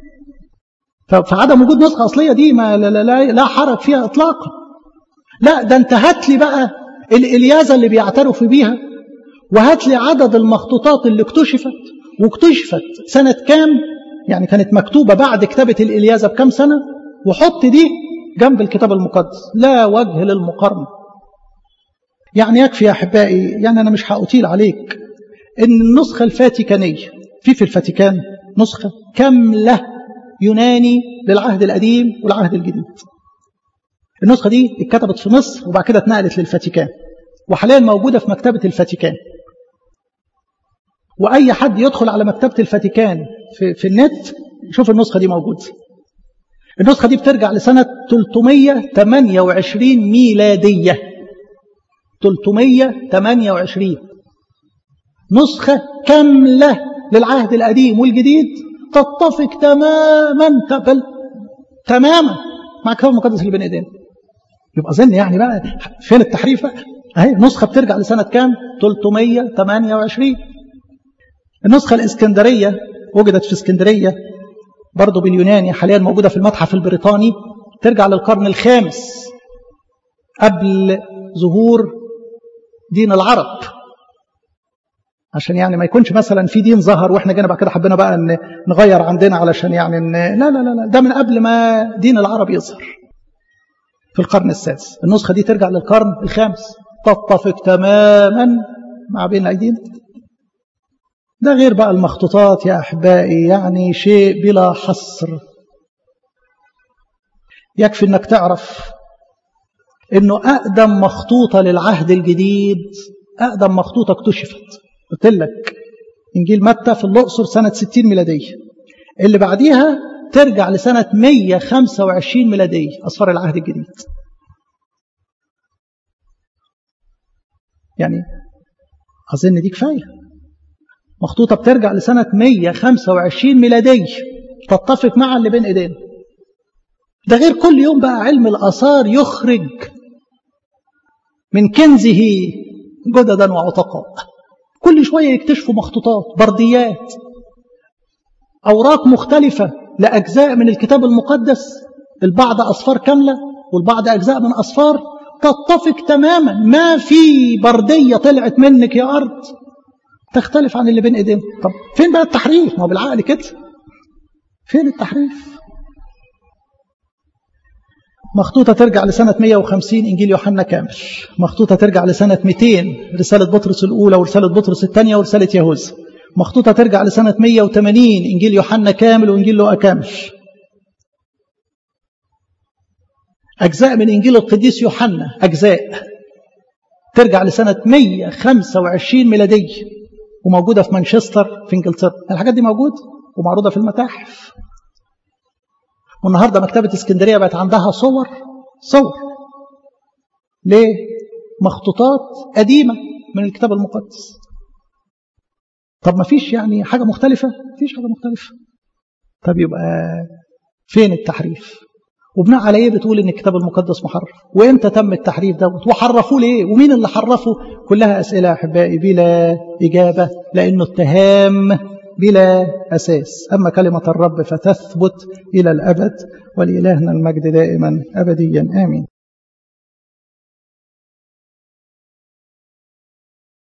فعدم وجود نسخة أصلية دي ما لا, لا, لا, لا حرج فيها إطلاقا لا ده انت هات لي بقى الإلياذة اللي بيعترفوا بيها وهات لي عدد المخطوطات اللي اكتشفت واكتشفت سنة كام يعني كانت مكتوبة بعد كتابة الإلياذة بكام سنة وحط دي جنب الكتاب المقدس لا وجه للمقارنة يعني يكفي يا أحبائي يعني أنا مش هأطيل عليك إن النسخة الفاتيكانية في في الفاتيكان نسخة كاملة يوناني للعهد القديم والعهد الجديد النسخة دي اتكتبت في مصر وبعد كده اتنقلت للفاتيكان وحاليا موجودة في مكتبة الفاتيكان وأي حد يدخل على مكتبة الفاتيكان في, في النت يشوف النسخة دي موجودة النسخة دي بترجع لسنة 328 ميلادية 328 نسخة كاملة للعهد القديم والجديد تتفق تماما بل تماما مع الكتاب المقدس اللي بين ايدينا يبقى اظن يعني بقى فين التحريف بقى اهي نسخه بترجع لسنه كام 328 النسخه الاسكندريه وجدت في اسكندريه برضه باليوناني حاليا موجوده في المتحف البريطاني ترجع للقرن الخامس قبل ظهور دين العرب عشان يعني ما يكونش مثلا في دين ظهر واحنا جينا بعد كده حبينا بقى نغير عندنا علشان يعني ن... لا لا لا لا ده من قبل ما دين العرب يظهر في القرن السادس النسخة دي ترجع للقرن الخامس تتفق تماما مع بين أيدينا ده غير بقى المخطوطات يا أحبائي يعني شيء بلا حصر يكفي أنك تعرف أنه أقدم مخطوطة للعهد الجديد أقدم مخطوطة اكتشفت قلت لك إنجيل متى في الأقصر سنة 60 ميلادية اللي بعديها ترجع لسنة 125 ميلادية أصفار العهد الجديد يعني أظن دي كفاية مخطوطة بترجع لسنة 125 ميلادية تتفق مع اللي بين إيدينا ده غير كل يوم بقى علم الآثار يخرج من كنزه جددا وعتقاء كل شوية يكتشفوا مخطوطات برديات أوراق مختلفة لأجزاء من الكتاب المقدس البعض أصفار كاملة والبعض أجزاء من أصفار تتفق تماما ما في بردية طلعت منك يا أرض تختلف عن اللي بين إيدينا طب فين بقى التحريف ما هو بالعقل كده فين التحريف مخطوطة ترجع لسنة 150 إنجيل يوحنا كامل مخطوطة ترجع لسنة 200 رسالة بطرس الأولى ورسالة بطرس الثانية ورسالة يهوذا مخطوطة ترجع لسنة 180 إنجيل يوحنا كامل وإنجيل لوقا كامل أجزاء من إنجيل القديس يوحنا أجزاء ترجع لسنة 125 ميلادية وموجودة في مانشستر في إنجلترا الحاجات دي موجودة ومعروضة في المتاحف والنهاردة مكتبة اسكندرية بقت عندها صور صور ليه؟ مخطوطات قديمة من الكتاب المقدس طب ما فيش يعني حاجة مختلفة فيش حاجة مختلفة طب يبقى فين التحريف وبناء على ايه بتقول ان الكتاب المقدس محرف وامتى تم التحريف دوت وحرفوه ليه ومين اللي حرفه كلها اسئله يا احبائي بلا اجابه لانه اتهام بلا اساس اما كلمه الرب فتثبت الى الابد ولالهنا المجد دائما ابديا امين